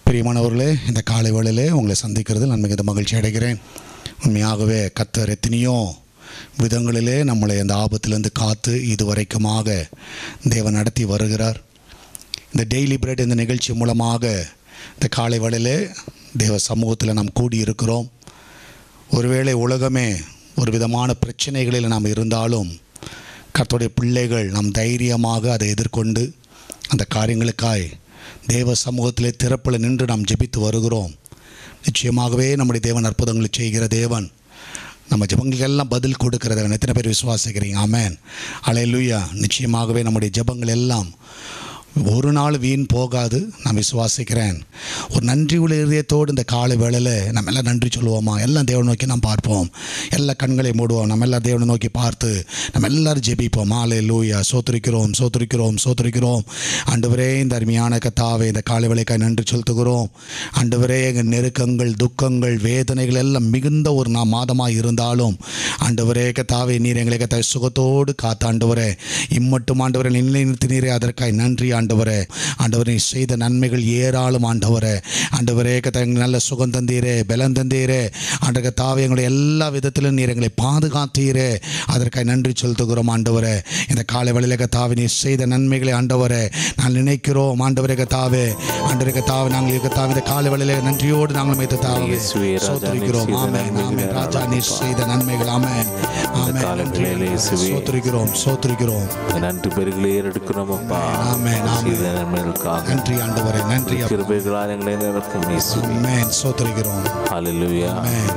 பிரியமானவர்களே இந்த காலை வேளையிலே உங்களை சந்திக்கிறது நான் மிகுந்த மகிழ்ச்சி அடைகிறேன் உண்மையாகவே கத்தர் எத்தனையோ விதங்களிலே நம்மளை அந்த ஆபத்திலிருந்து காத்து இதுவரைக்குமாக தேவன் நடத்தி வருகிறார் இந்த டெய்லி பிரெட் இந்த நிகழ்ச்சி மூலமாக இந்த காலை வேளையிலே தேவ சமூகத்தில் நாம் கூடியிருக்கிறோம் ஒருவேளை உலகமே ஒரு விதமான பிரச்சனைகளில் நாம் இருந்தாலும் கர்த்தருடைய பிள்ளைகள் நாம் தைரியமாக அதை எதிர்கொண்டு அந்த காரியங்களுக்காய் தேவ சமூகத்திலே திறப்பில் நின்று நாம் ஜெபித்து வருகிறோம் நிச்சயமாகவே நம்முடைய தேவன் அற்புதங்களை செய்கிற தேவன் நம்ம ஜெபங்களுக்கெல்லாம் பதில் கொடுக்கிற தேவன் எத்தனை பேர் விசுவாசிக்கிறீங்க ஆமேன் அலையலுயா நிச்சயமாகவே நம்முடைய ஜெபங்கள் எல்லாம் ஒரு நாள் வீண் போகாது நான் விசுவாசிக்கிறேன் ஒரு நன்றி உள்ள இதயத்தோடு இந்த காலை வேளையில் நம்ம எல்லாம் நன்றி சொல்லுவோமா எல்லாம் தேவனை நோக்கி நாம் பார்ப்போம் எல்லா கண்களை மூடுவோம் நம்ம எல்லாம் தேவனை நோக்கி பார்த்து நம்ம எல்லாரும் ஜெபிப்போம் மாலை லூயா சோத்திரிக்கிறோம் சோத்திரிக்கிறோம் சோத்திரிக்கிறோம் ஆண்டவரே இந்த அருமையான கத்தாவை இந்த காலை வேலைக்காய் நன்றி செலுத்துகிறோம் ஆண்டவரே எங்கள் நெருக்கங்கள் துக்கங்கள் வேதனைகள் எல்லாம் மிகுந்த ஒரு நான் மாதமாக இருந்தாலும் ஆண்டவரே கத்தாவை நீர் எங்களை கத்தாய் சுகத்தோடு காத்த ஆண்டவரே இம்மட்டும் ஆண்டவரை நிலைநிறுத்தினீரே அதற்காய் நன்றி ஆண்டவரே ஆண்டவரை நீ செய்த நன்மைகள் ஏராளம் ஆண்டவரே ஆண்டவரே கத்தா எங்களுக்கு நல்ல சுகம் தந்தீரே பலம் தந்தீரே ஆண்டக தாவை எங்களுடைய எல்லா விதத்திலும் நீர் எங்களை பாதுகாத்தீரே அதற்காக நன்றி செலுத்துகிறோம் ஆண்டவரே இந்த காலை வேளையில கத்தாவை நீ செய்த நன்மைகளை ஆண்டவரே நான் நினைக்கிறோம் ஆண்டவரே கத்தாவே ஆண்டவரே கத்தாவே நாங்கள் கத்தாவே இந்த காலை வேளையில நன்றியோடு நாங்கள் மைத்த தாவே இயேசுவே, ராஜா, சோத்திரிக்கிறோம் நீர் செய்த ஆமென் ஆமென் நன்மைகளை ராஜா நீ செய்த நன்மைகள் ஆமென் ஆமென் காலை நன்றி வேளையிலே இயேசுவே. சோத்திரிக்கிறோம் சோத்திரிக்கிறோம் இந்த நன்றி பெருகளை ஏறெடுக்கிறோம் அப்பா ஆமென், ஆமென். செய்த நன்மைகளுக்காக நன்றி ஆண்டவரே நன்றி அப்பா. கிருபைகளால் எங்களை நிரப்பும் இயேசுவே ஆமென் சோத்திரிக்கிறோம் ஹalleluya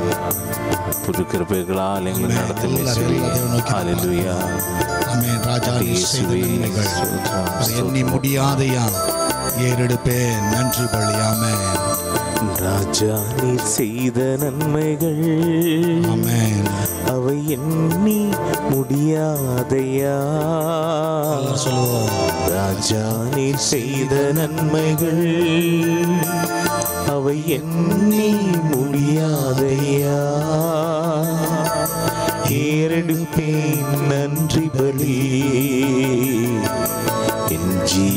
புது கிருபைகளால் எங்களை நடத்தும் எல்லாரும் இயேசுவே எல்லா தேவனை நோக்கி ஹalleluya ஆமென் ராஜா நீ செய்த இயேசுவே நன்மைகள் ஸ்தோத்திரம், அது எண்ணி முடியாதையா ஏறெடுப்பேன் நன்றி பள்ளி ஆமென் ராஜா நீ செய்த நன்மைகள் ஆமென் அவை எண்ணி முடியாதையா எல்லாரும் சொல்லுவோம் ராஜா நீ செய்த நன்மைகள் அவை எண்ணி முடியாதையா ஏறெடுப்பேன் நன்றி பலி என்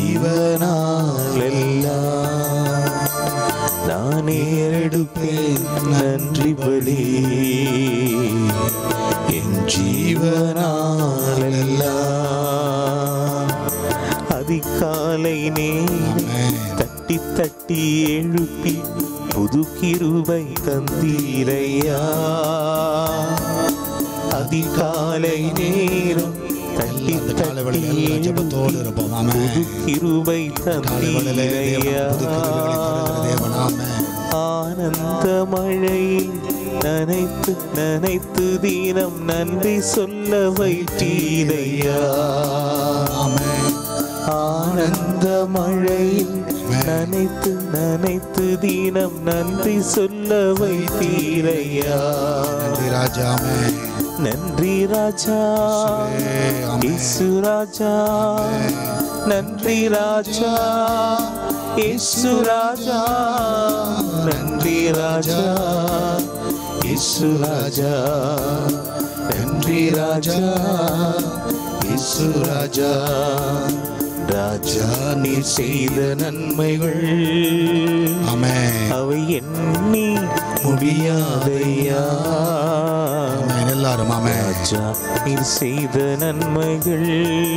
ஜீவனாலெல்லாம் நான் ஏறெடுப்பேன் நன்றி பலி என் ஜீவனாலெல்லாம் அதிகாலை நே ஆமென் தட்டி தட்டி எழுப்பி புது கிருபை தந்தீரையா அதிகாலை நேரம் தட்டி அந்த காலை தட்டி வேளையில எல்லா ஜெபத்தோடு எழுப்பி இருப்போம் புது ஆமென் கிருபை காலை வேளையிலே தந்தீரையா தேவன் புது கிருபைகளை தருகிற தேவன் ஆமென் ஆனந்த மழையில் நனைத்து நனைத்து தினம் நன்றி சொல்ல வைத்தீரையா ஆமென் ஆனந்த மழையில் நனைத்து நனைத்து தினம் நன்றி சொல்ல வைத்தீரையா நன்றி ராஜா ஆமென் நன்றி ராஜா ஆமென். இசு ராஜா நன்றி ராஜா இசு ராஜா நன்றி ராஜா இசு ராஜா நன்றி ராஜா இசு ராஜா ராஜா நீ செய்த நன்மைகள் ஆமென் அவை எண்ணி முடியாதையா ஆமென் எல்லாரும் ஆமென் ராஜா நீர் செய்த நன்மைகள்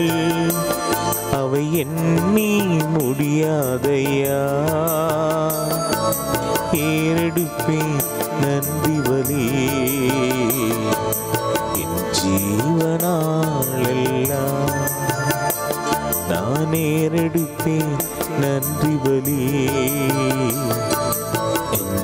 அவை எண்ணி முடியாதையா ஏறெடுப்பேன் நன்றி வலி என் ஜீவனாலெல்லாம் நான் ஏறெடுப்பேன் நன்றி பலி என்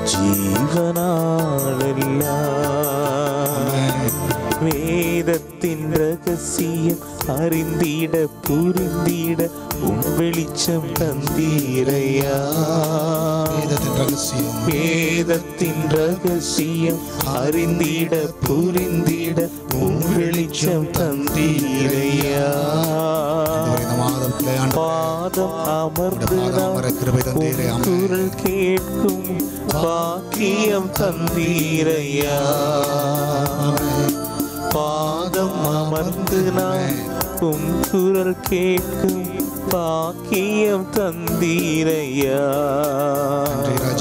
ஜீவனாலெல்லாம் வேதத்தின் ரகசியம் அறிந்திட புரிந்திட உம் வெளிச்சம் தந்தீரையா வேதத்தின் ரகசியம் வேதத்தின் ரகசியம் அறிந்திட புரிந்திட உம் வெளிச்சம் தந்தீரையா இந்த மாதத்திலே ஆண்டு பாதம் அமர்ந்து பாதம் அமர கிருபை தந்தீரே, உம் ஆமென். குரல் கேட்கும் பாக்கியம் தந்தீரையா பாதம் அமர்ந்து நான் உம் குரல் கேட்கும் பாக்கியம் தந்தீரையா நன்றி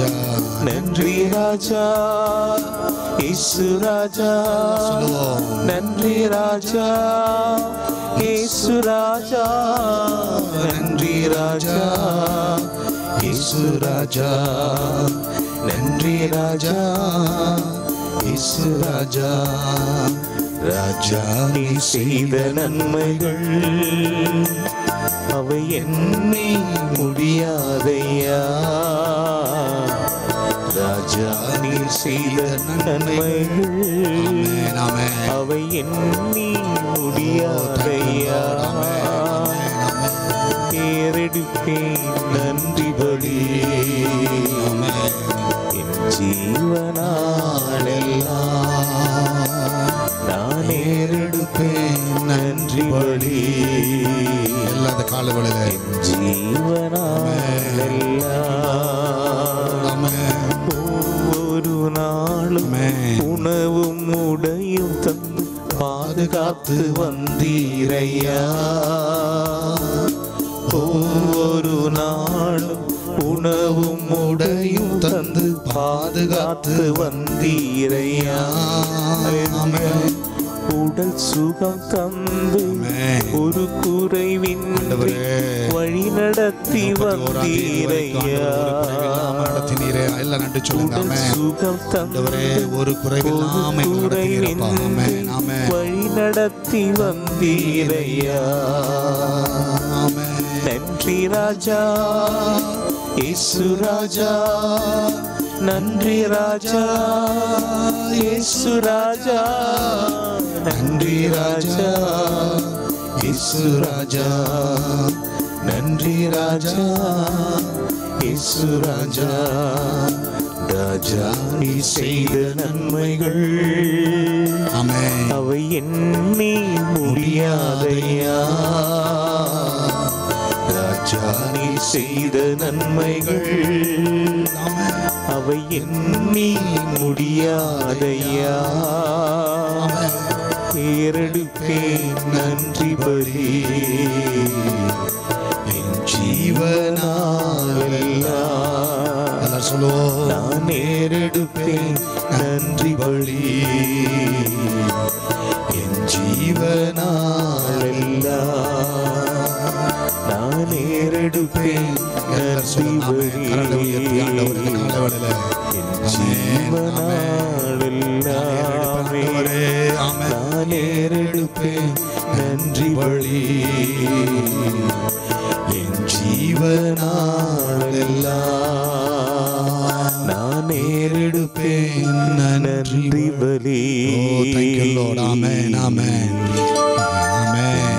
ராஜா இயேசு ராஜா சொல்லுவோம் நன்றி ராஜா இயேசு ராஜா நன்றி ராஜா இயேசு ராஜா நன்றி ராஜா இயேசு ராஜா ராஜா நீ செய்த நன்மைகள் அவை எண்ணி முடியாதையா ராஜா நீ செய்த நன்மைகள் ஆமென், ஆமென். அவை எண்ணி முடியாதையா ஏறெடுப்பேன் நன்றி பலி என் ஜீவனாலெல்லாம் நான் ஏறெடுப்பேன் நன்றி பலி எல்லா அந்த காலவெளியில ஜீவனாலெல்லாம் ஒவ்வொரு நாளும் உணவும் உடையும் தந்து பாதுகாத்து வந்தீரையா ஒவ்வொரு நாளும் உணவும் உடையும் தந்து பாதுகாத்து வந்தீரையா உடல் சுகம் தந்து ஆமென். ஒரு குறைவின்றி ஆண்டவரே. வழி நடத்தி வந்தீரையா நடத்தினீரே எல்லாம் நன்றி சொல்லுங்க உடல் ஆமென். சுகம் ஆண்டவரே தந்து ஒரு குறைவில்லாம எங்களை நடத்தினீரப்பா ஆமென் ஆமென் வழி நடத்தி வந்தீரையா ஆமென் நன்றி ராஜா இயேசு ராஜா நன்றி ராஜா இயேசு ராஜா நன்றி ராஜா இயேசு ராஜா நன்றி ராஜா இயேசு ராஜா ராஜா நீ செய்த நன்மைகள் ஆமென் அவை எண்ணி முடியாதையா ராஜா நீ செய்த நன்மைகள் ஆமென் அவை எண்ணி முடியாதையா ஏறெடுப்பேன் நன்றி பலி என் ஜீவனாலெல்லாம் எல்லாரும் சொல்லுவோம் நான் ஏறெடுப்பேன் நன்றி பலி என் ஜீவனாலெல்லாம் நான் ஏறெடுப்பேன் நன்றி பலி ஜீவனாலெல்லாமே நான் ஏறெடுப்பேன் நன்றி பலி என் ஜீவனாலெல்லாம் நான் ஏறெடுப்பேன் நன்றி நன்றி பலி Oh, thank you, Lord. Amen. Amen. Amen.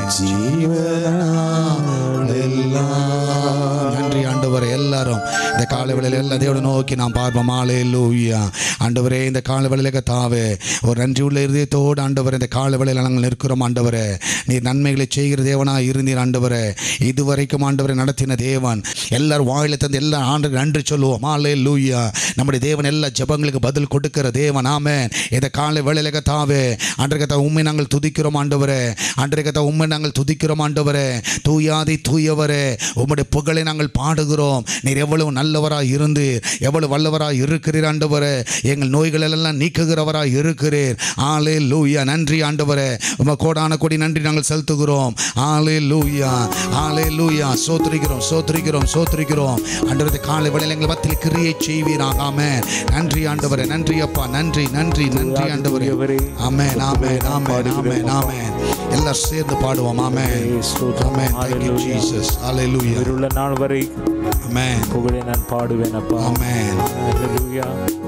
ஜீவனாலெல்லாம் நன்றி ஆண்டவரே எல்லாரும் இந்த காலை வேளையில எல்லா தேவனை நோக்கி நாம் பார்ப்போம் ஆலே லூயா ஆண்டவரே இந்த காலை வேளையில கத்தாவே ஒரு நன்றி உள்ள இருதயத்தோடு ஆண்டவரே இந்த காலை வேளையில நாங்கள் நிற்கிறோம் ஆண்டவரே நீர் நன்மைகளை செய்கிற தேவனா இருந்தீர் ஆண்டவரே இதுவரைக்கும் ஆண்டவரை நடத்தின தேவன் எல்லாரும் வாயில தந்து எல்லா ஆண்டு நன்றி சொல்லுவோம் ஆலே லூயா நம்முடைய தேவன் எல்லா ஜெபங்களுக்கு பதில் கொடுக்கிற தேவன் ஆமென் இந்த காலை வேளையில கத்தாவே அன்றைய கத்தா உண்மை நாங்கள் துதிக்கிறோம் ஆண்டவரே அன்றைய கத்தா உண்மை நாங்கள் துதிக்கிறோம் ஆண்டவரே தூயாதி தூயவரே உம்முடைய புகழை நாங்கள் பாடுகிறோம் நீர் எவ்வளவு நல்லவராய் இருந்து எவ்வளவு வல்லவராய் இருக்கிறீர் ஆண்டவரே எங்கள் நோய்கள் எல்லாம் நீக்குகிறவராய் இருக்கிறீர் ஆலே லூயா நன்றி ஆண்டவரே உம கோடான கொடி நன்றி நாங்கள் செலுத்துகிறோம் ஆலே லூயா ஆலே லூயா சோத்திரிக்கிறோம் சோத்திரிக்கிறோம் சோத்திரிக்கிறோம் ஆண்டவரே காலை வேளையில் எங்கள் மத்தியில் கிரியை செய்வீராக ஆமென் நன்றி ஆண்டவரே நன்றி அப்பா நன்றி நன்றி நன்றி ஆண்டவரே ஆமென் ஆமென் ஆமென் ஆமென் ஆமென் எல்லாம் சேர்ந்து பாடுவோம் ஆமென் ஆமென் thank you Jesus hallelujah உயிருள்ள நாள் வரை ஆமென் புகழை நான் பாடுவேன் அப்பா ஆமென் Hallelujah.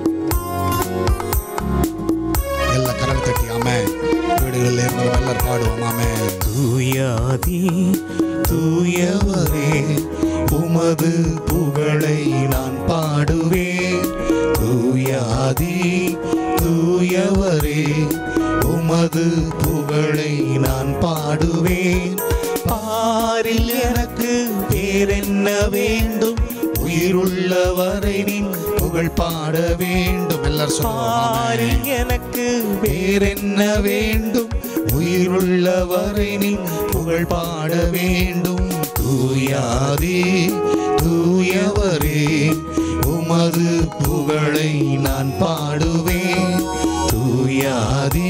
எல்லா கரல் தட்டி ஆமென் வீடுகளில் இருந்து எல்லாரும் பாடுவோம் ஆமென் தூயாதி தூயவரே உமது புகழை நான் பாடுவேன் தூயாதி தூயவரே உமது புகழை நான் பாடுவேன் பாரில் எனக்கு வேறென்ன வேண்டும் உயிருள்ளவரை நீ புகழ் பாட வேண்டும் எல்லாரும் சொல்லுவோம் ஆமென். பாரில் எனக்கு வேறென்ன வேண்டும் உயிருள்ளவரை நீ புகழ் பாட வேண்டும் தூயாதே தூயவரே உம் உமது புகழை நான் பாடுவேன் தூயாதி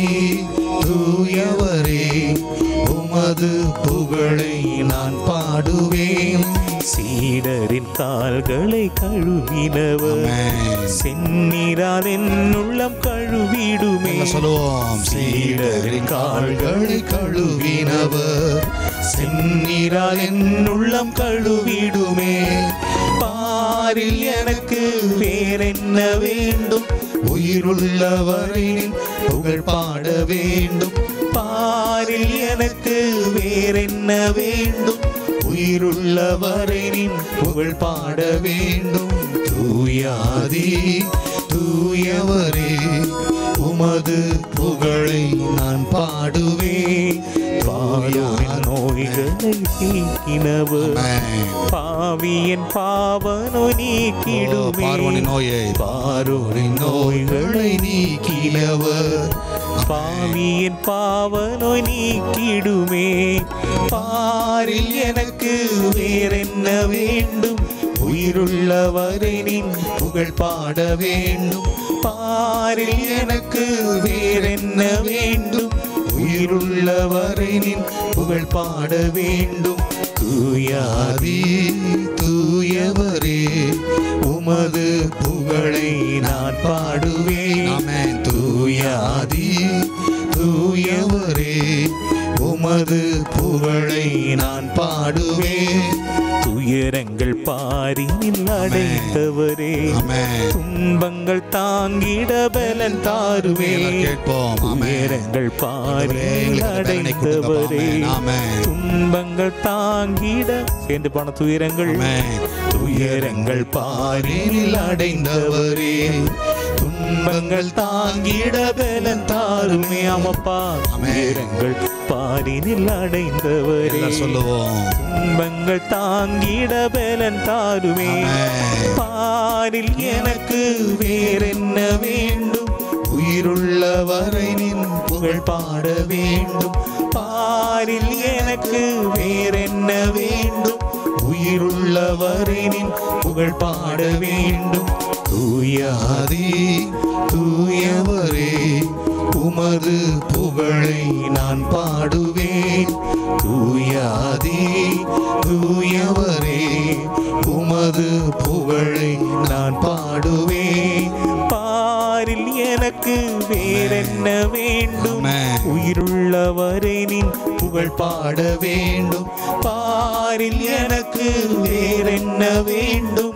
தூயவரே உமது புகழை நான் பாடுவேன் சீடரின் கால்களை கழுவினவர் ஆமென். செந்நிறால் என் உள்ளம் கழுவிடுமே என்ன சொல்லுவோம் சீடரின் கால்களை கழுவினவர் செந்நீரால் என் உள்ளம் கழுவிடுமே பாரில் எனக்கு வேறென்ன வேண்டும் உயிருள்ளவரின் புகழ் பாட வேண்டும் பாரில் எனக்கு வேறென்ன வேண்டும் உயிருள்ளவரின் புகழ் பாட வேண்டும் தூயாதி தூயவரே உமது புகழை நான் பாடுவேன் பாரோரின் நோய்களை நீக்கினவர் ஆமென். பாவியன் பாவனோ நீக்கிடுமே பார்வனி நோயை பாரோரின் நோய்களை நீக்கினவர் பாவியின் பாவனோ நீக்கிடுமே பாரில் எனக்கு வேறென்ன வேண்டும் உயிருள்ளவரின் புகழ் பாட வேண்டும் பாரில் எனக்கு வேறென்ன வேண்டும் உயிருள்ளவரின் புகழ் பாட வேண்டும் தூயாதி தூயவரே உமது புகழை நான் பாடுவேன் ஆமென் தூயாதி தூயவரே உமது புகழை நான் பாடுவேன் துயரங்கள் பாரினில் அடைத்தவரே ஆமென் துன்பங்கள் தாங்கிட பலன் தாருவே கேட்போம் ஆமென் துயரங்கள் பாரினில் எங்களுக்கு பலனை கொடுங்க அடைத்தவரே ஆமென் துன்பங்கள் தாங்கிட சேர்ந்து போன துயரங்கள் ஆமென் துயரங்கள் பாரினில் அடைந்தவரே துன்பங்கள் தாங்கிட பலன் தாருமே ஆமப்பா துயரங்கள் பாரினில் அடைந்தவரே எல்லாம் சொல்லுவோம் துன்பங்கள் தாங்கிட பலன் தாருமே ஆமென். பாரில் எனக்கு வேறென்ன வேண்டும் உயிருள்ளவரின் புகழ் பாட வேண்டும் பாரில் எனக்கு வேறென்ன வேண்டும் உயிருள்ளவரின் புகழ் பாட வேண்டும் தூயாதி தூயவரே உமது புகழை நான் பாடுவேன் தூயாதி தூயவரே உமது புகழை நான் பாடுவேன் பாரில் எனக்கு வேறென்ன வேண்டும் ஆமென். உயிருள்ளவரேனின் புகழ் பாட வேண்டும் பாரில் எனக்கு வேறென்ன வேண்டும்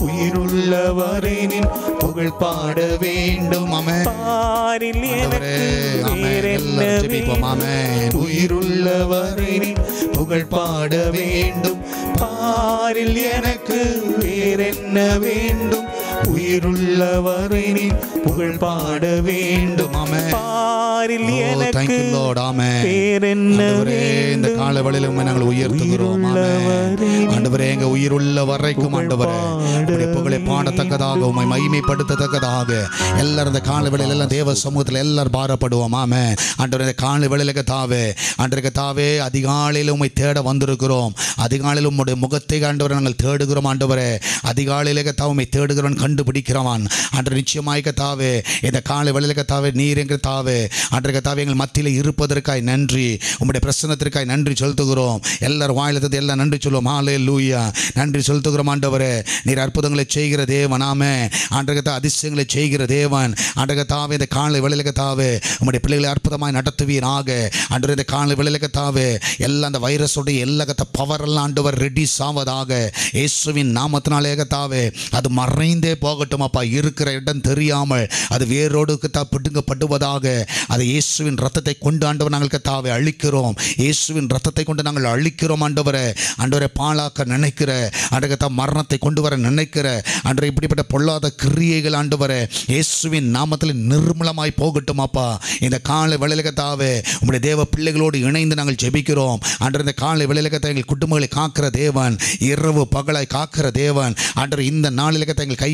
உயிருள்ளவரின் புகழ் பாட வேண்டும் ஆமென் பாரில் எனக்கு வேறென்ன வேண்டும் உயிருள்ளவரின் புகழ் பாட வேண்டும் பாரில் எனக்கு வேறென்ன வேண்டும் உயிருள்ளவரின் புகழ் பாட வேண்டும் ஆமென் பாரில் Oh, thank எனக்கு you, Lord. Amen. வேறென்ன ஆண்டவரே, இந்த வேண்டும் கால வேளையில உம்மை நாங்கள் உயர்த்துகிறோம் ஆமென். ஆண்டவரே எங்க உயிருள்ள வரைக்கும் ஆண்டவரே உம்முடைய புகழை பாடத்தக்கதாக உம்மை மகிமைப்படுத்தத்தக்கதாக எல்லாரும் இந்த கால வேளையில எல்லாம் தேவ சமூகத்தில் எல்லாரும் பாரப்படுவோம் ஆமே ஆண்டவரே இந்த கால வேளையில தாவே ஆண்டவரே தாவே அதிகாலையில் உம்மை தேட வந்திருக்கிறோம் அதிகாலையில் உம்முடைய முகத்தை ஆண்டவரை நாங்கள் தேடுகிறோம் ஆண்டவரே அதிகாலையில கத்தா உம்மை தேடுகிறவன் கண்டுபிடிக்கிறவன் அன்று நிச்சயமாய் கத்தாவே இந்த காலை வேளையில கத்தாவே நீர் எங்க தாவே அன்று கத்தாவே எங்கள் மத்தியில் இருப்பதற்காய் நன்றி உம்முடைய பிரசன்னத்திற்காய் நன்றி செலுத்துகிறோம் எல்லாரும் வாயிலத்தது எல்லாம் நன்றி சொல்லுவோம் ஹாலே லூயா நன்றி செலுத்துகிறோம் ஆண்டவரே நீர் அற்புதங்களை செய்கிற தேவன் ஆமே ஆண்டகத்தா அதிசயங்களை செய்கிற தேவன் ஆண்டகத்தாவே இந்த காலை வேளையிலகத்தாவே உம்முடைய பிள்ளைகளை அற்புதமாய் நடத்துவீராக ஆண்டவர் இந்த காலை வேளையிலகத்தாவே எல்லாம் அந்த வைரஸோடைய எல்லா கத்த பவர் எல்லாம் ஆண்டவர் ரெடி சாவதாக இயேசுவின் நாமத்தினாலே கத்தாவே அது மறைந்தே போகட்டும் அப்பா இருக்கிற இடம் தெரியாமல் அது வேரோடு கத்தா பிடுங்கப்படுவதாக அதை இயேசுவின் ரத்தத்தை கொண்டு ஆண்டவர் நாங்கள் கத்தாவை அழிக்கிறோம் இயேசுவின் ரத்தத்தை கொண்டு நாங்கள் அழிக்கிறோம் ஆண்டவரை ஆண்டவரை பாழாக்க நினைக்கிற ஆண்டகத்தா மரணத்தை கொண்டு வர நினைக்கிற ஆண்டவரை இப்படிப்பட்ட பொல்லாத கிரியைகள் ஆண்டவரை இயேசுவின் நாமத்தில் நிர்மலமாய் போகட்டும் அப்பா இந்த காலை வேலையிலகத்தாவே உங்களுடைய தேவ பிள்ளைகளோடு இணைந்து நாங்கள் ஜெபிக்கிறோம் ஆண்டவர் இந்த காலை வேலையிலகத்தை எங்கள் குடும்பங்களை காக்கிற தேவன் இரவு பகலாய் காக்கிற தேவன் ஆண்டவர் இந்த நாளிலகத்தை எங்கள் கையின்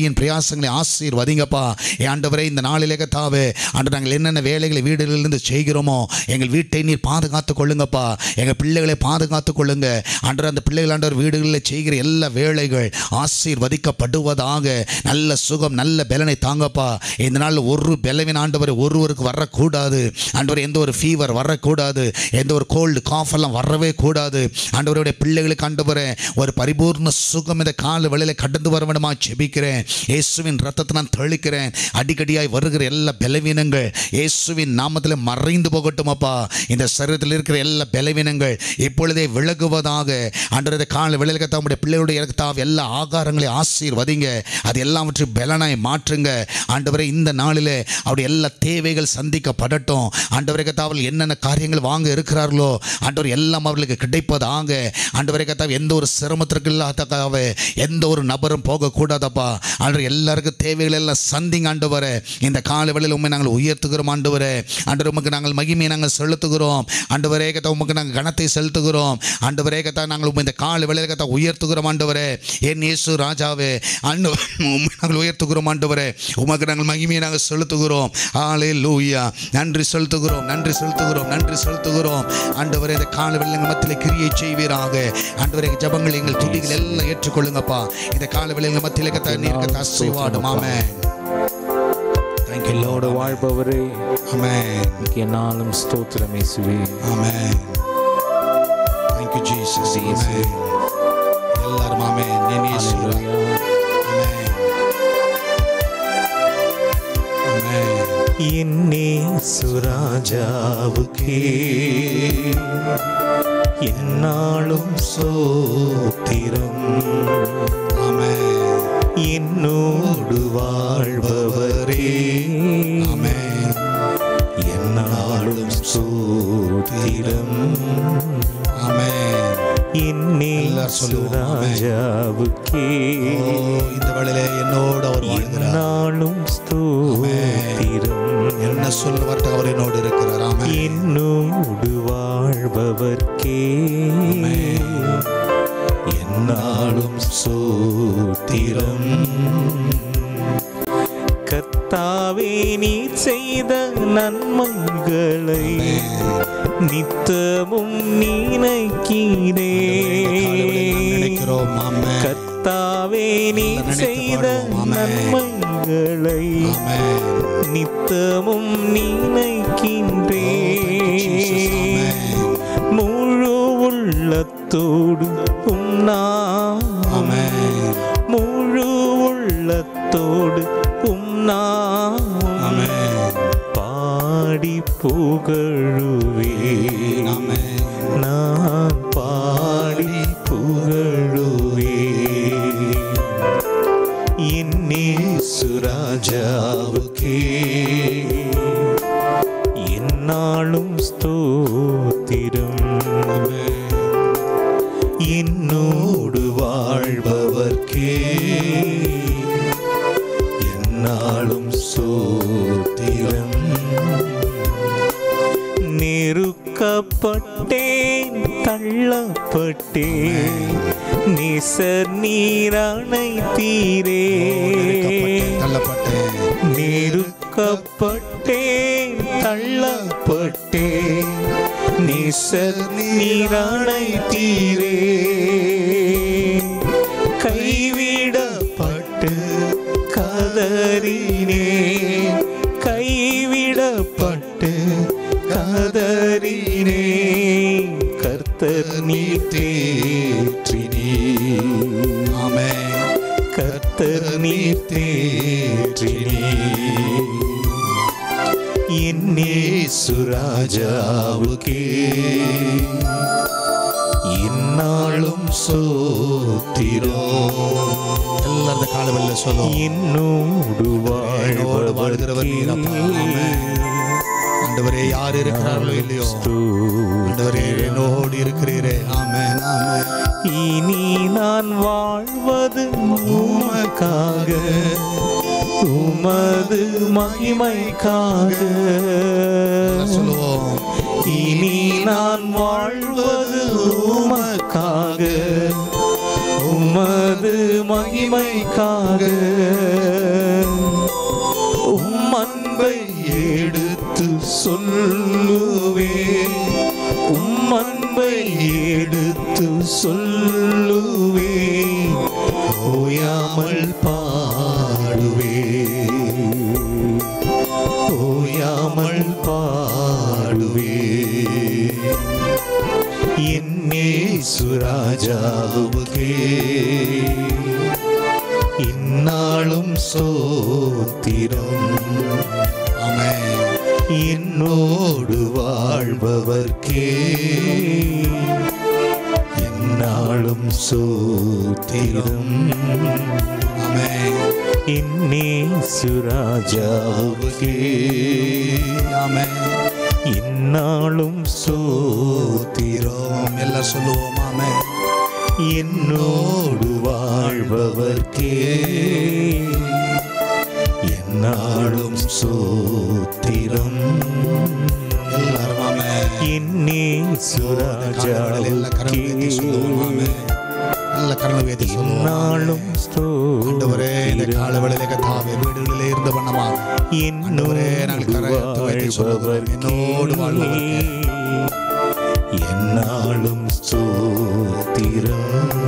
கையின் பிரயாசங்களை ஆசீர்வதிங்கப்பா என் ஆண்டவரே இந்த நாளிலே கத்தாவே ஆண்டு நாங்கள் என்னென்ன வேலைகளை வீடுகளிலிருந்து செய்கிறோமோ எங்கள் வீட்டை நீர் பாதுகாத்து கொள்ளுங்கப்பா எங்கள் பிள்ளைகளை பாதுகாத்து கொள்ளுங்க ஆண்டவர் அந்த பிள்ளைகள் ஆண்டவர் வீடுகளில் செய்கிற எல்லா வேலைகள் ஆசீர்வதிக்கப்படுவதாக நல்ல சுகம் நல்ல பலனை தாங்கப்பா இந்த நாளில் ஒரு பலவின் ஆண்டவர் ஒருவருக்கு வரக்கூடாது ஆண்டவர் எந்த ஒரு ஃபீவர் வரக்கூடாது எந்த ஒரு கோல்டு காஃப் எல்லாம் வரவே கூடாது ஆண்டவருடைய பிள்ளைகளுக்கு ஆண்டவரே ஒரு பரிபூர்ண சுகம் இந்த கால வேளையில் கடந்து வர வேண்டுமா ஜெபிக்கிறேன் இயேசுவின் ரத்தத்தை நான் தெளிக்கிறேன் அடிக்கடியாய் வருகிற எல்லா பலவீனங்கள் இயேசுவின் நாமத்தில் மறைந்து போகட்டும் அப்பா இந்த சரீரத்தில் இருக்கிற எல்லா பலவீனங்கள் இப்பொழுதே விலகுவதாக ஆண்டவரது கால வேளையில் தம்முடைய பிள்ளைகளுடைய தாவ எல்லா ஆகாரங்களை ஆசீர்வதிங்க அது எல்லாவற்றையும் பலனாய் மாற்றுங்க ஆண்டவரே இந்த நாளிலே அவருடைய எல்லா தேவைகள் சந்திக்கப்படட்டும் ஆண்டவரே கத்தாவில் என்னென்ன காரியங்கள் வாங்க இருக்கிறார்களோ ஆண்டவர் எல்லாம் அவர்களுக்கு கிடைப்பதாக ஆண்டவரே கத்தாவ் எந்த ஒரு சிரமத்திற்கு இல்லாதக்காக எந்த ஒரு நபரும் போகக்கூடாதப்பா ஆண்டவர் எல்லாருக்கும் தேவைகள் எல்லாம் சந்திங்க ஆண்டவரே இந்த கால வேளையில் உண்மை நாங்கள் உயர்த்துகிறோம் ஆண்டவரே ஆண்டவர் உமக்கு நாங்கள் மகிமையை நாங்கள் செலுத்துகிறோம் ஆண்டவரே கத்தா உமக்கு நாங்கள் கணத்தை செலுத்துகிறோம் ஆண்டவரே கத்தா நாங்கள் உம்மை இந்த கால வேளையில் கத்தா உயர்த்துகிறோம் ஆண்டவரே என் இயேசு ராஜாவே ஆண்டவர் உம்மை நாங்கள் உயர்த்துகிறோம் ஆண்டவரே உமக்கு நாங்கள் மகிமையை நாங்கள் செலுத்துகிறோம் ஆலே லூயா நன்றி செலுத்துகிறோம் நன்றி செலுத்துகிறோம் நன்றி செலுத்துகிறோம் ஆண்டவரே இந்த கால வேளையில் மத்தியில் கிரியை செய்வீராக ஆண்டவரே எங்கள் ஜபங்கள் எங்கள் துதிகள் எல்லாம் ஏற்றுக்கொள்ளுங்கப்பா இந்த கால வேளையில் மத்தியில் கத்தா நீர் கத்தா அசைவாடும் ஆமென் தேங்க்யூ என்னோடு லார்ட் வாழ்பவரே ஆமென் எனக்கு என்னாலும் ஸ்தோத்திரம் இயேசுவே ஆமென் தேங்க்யூ ஜீசஸ் ஆமென் எல்லாரும் ஆமென் என் இயேசு Hallelujah. ஆமென் ஆமென் என்னே சுராஜாவுக்கே என்னாலும் சோத்திரம் ஆமென் என்னோடு வாழ்பவரே ஆமென் என்னாலும் சோத்திரம் ஆமென் என்னே எல்லாரும் சொல்லுவோம். ஆமென். சுராஜாவுக்கே ஓ இந்த வேளையிலே என்னோடு அவர் வாழ்கிறார் என்னாலும் ஸ்தோத்திரம் என்ன சொல்ல வரட்டும் அவர் என்னோடு இருக்கிறார் ஆமென் என்னோடு வாழ்பவர்க்கே என்னாலும் சோத்திரம் கத்தாவே நீ செய்த நன்மைகளை நித்தமும் நினைக்கிறே நினைக்கிறோம் ஆமென் கத்தாவே நீ நினைத்து செய்த பாடுவோம். ஆமென். நன்மைகளை ஆமென் நித்தமும் நினைக்கின்றே முழு உள்ளத்தோடு உன்னா ஆமென் முழு உள்ளத்தோடு உன்னா ஆமென் பாடி புகழுவே ஆமென் நான் பாடி புகழுவே என்னே சுராஜாவுக்கே என்னாலும் ஸ்தோத்திரம் என்னோடு வாழ்பவர்க்கே என்னாலும் சோத்திரம் நெருக்கப்பட்டேன் தள்ளப்பட்டேன் நேசர் நீரானை தீரே தள்ளப்பட்டேன் நெருக்கப்பட்டேன் தள்ளப்பட்டேன் நேசர் நீரானை தீரே கைவிடப்பட்டு கதறினே கைவிடப்பட்டு கதறினே கர்த்தர் நீ தேற்றினே ஆமென் கர்த்தர் நீர் தேற்றினே என்னே சுராஜாவுக்கே இந்நாளும் சோத்திரோ எல்லாரும் இந்த காலவெளியில சொல்லுவோம் என்னோடு என்னோடு வாழ்கிறவர் நீரப்பா. ஆமென். ஆண்டவரே யார் இருக்கிறார்களோ இல்லையோ ஆண்டவரே என்னோடு இருக்கிறீரே ஆமென் ஆமென் இனி நான் வாழ்வது உமக்காக உமது மகிமைக்காக சொல்லுவோம் இனி நான் வாழ்வது உமக்காக உமது மகிமைக்காக உம் அன்பை எடுத்து சொல்லுவேன் உம் அன்பை எடுத்து சொல்லுவேன் ஓயாமல் பாடுவேன் ஓயாமல் பாடுவேன் என்னே சுராஜாவுக்கே இந்நாளும் சோத்திரம் ஆமென் என்னோடு வாழ்பவர்க்கே என்னாலும் சோத்திரம் ஆமென் என்னே சுராஜாவுக்கே ஆமென் இந்நாளும் சோத்திரம் எல்லாம் சொல்லுவோம் ஆமென் என்னோடு வாழ்பவர்க்கே என்னாலும் சோத்திரம் எல்லாரும் ஆமென் என்னே காலங்களில் எல்லா கரங்களை உயர்த்தி சொல்லுவோம் ஆமென் எல்லா கரங்களை உயர்த்தி சொல்லுவோம் நாளும் ஆண்டவரே இந்த காலவெளியிலே கத்தாவே வீடுகளிலே இருந்த வண்ணமாக ஆண்டவரே, நாங்கள் கரத்தை உயர்த்தி சொல்லுகிறோம். என்னோடு வாழ்பவர்க்கே. என்னாலும் ஸ்தோத்திரம்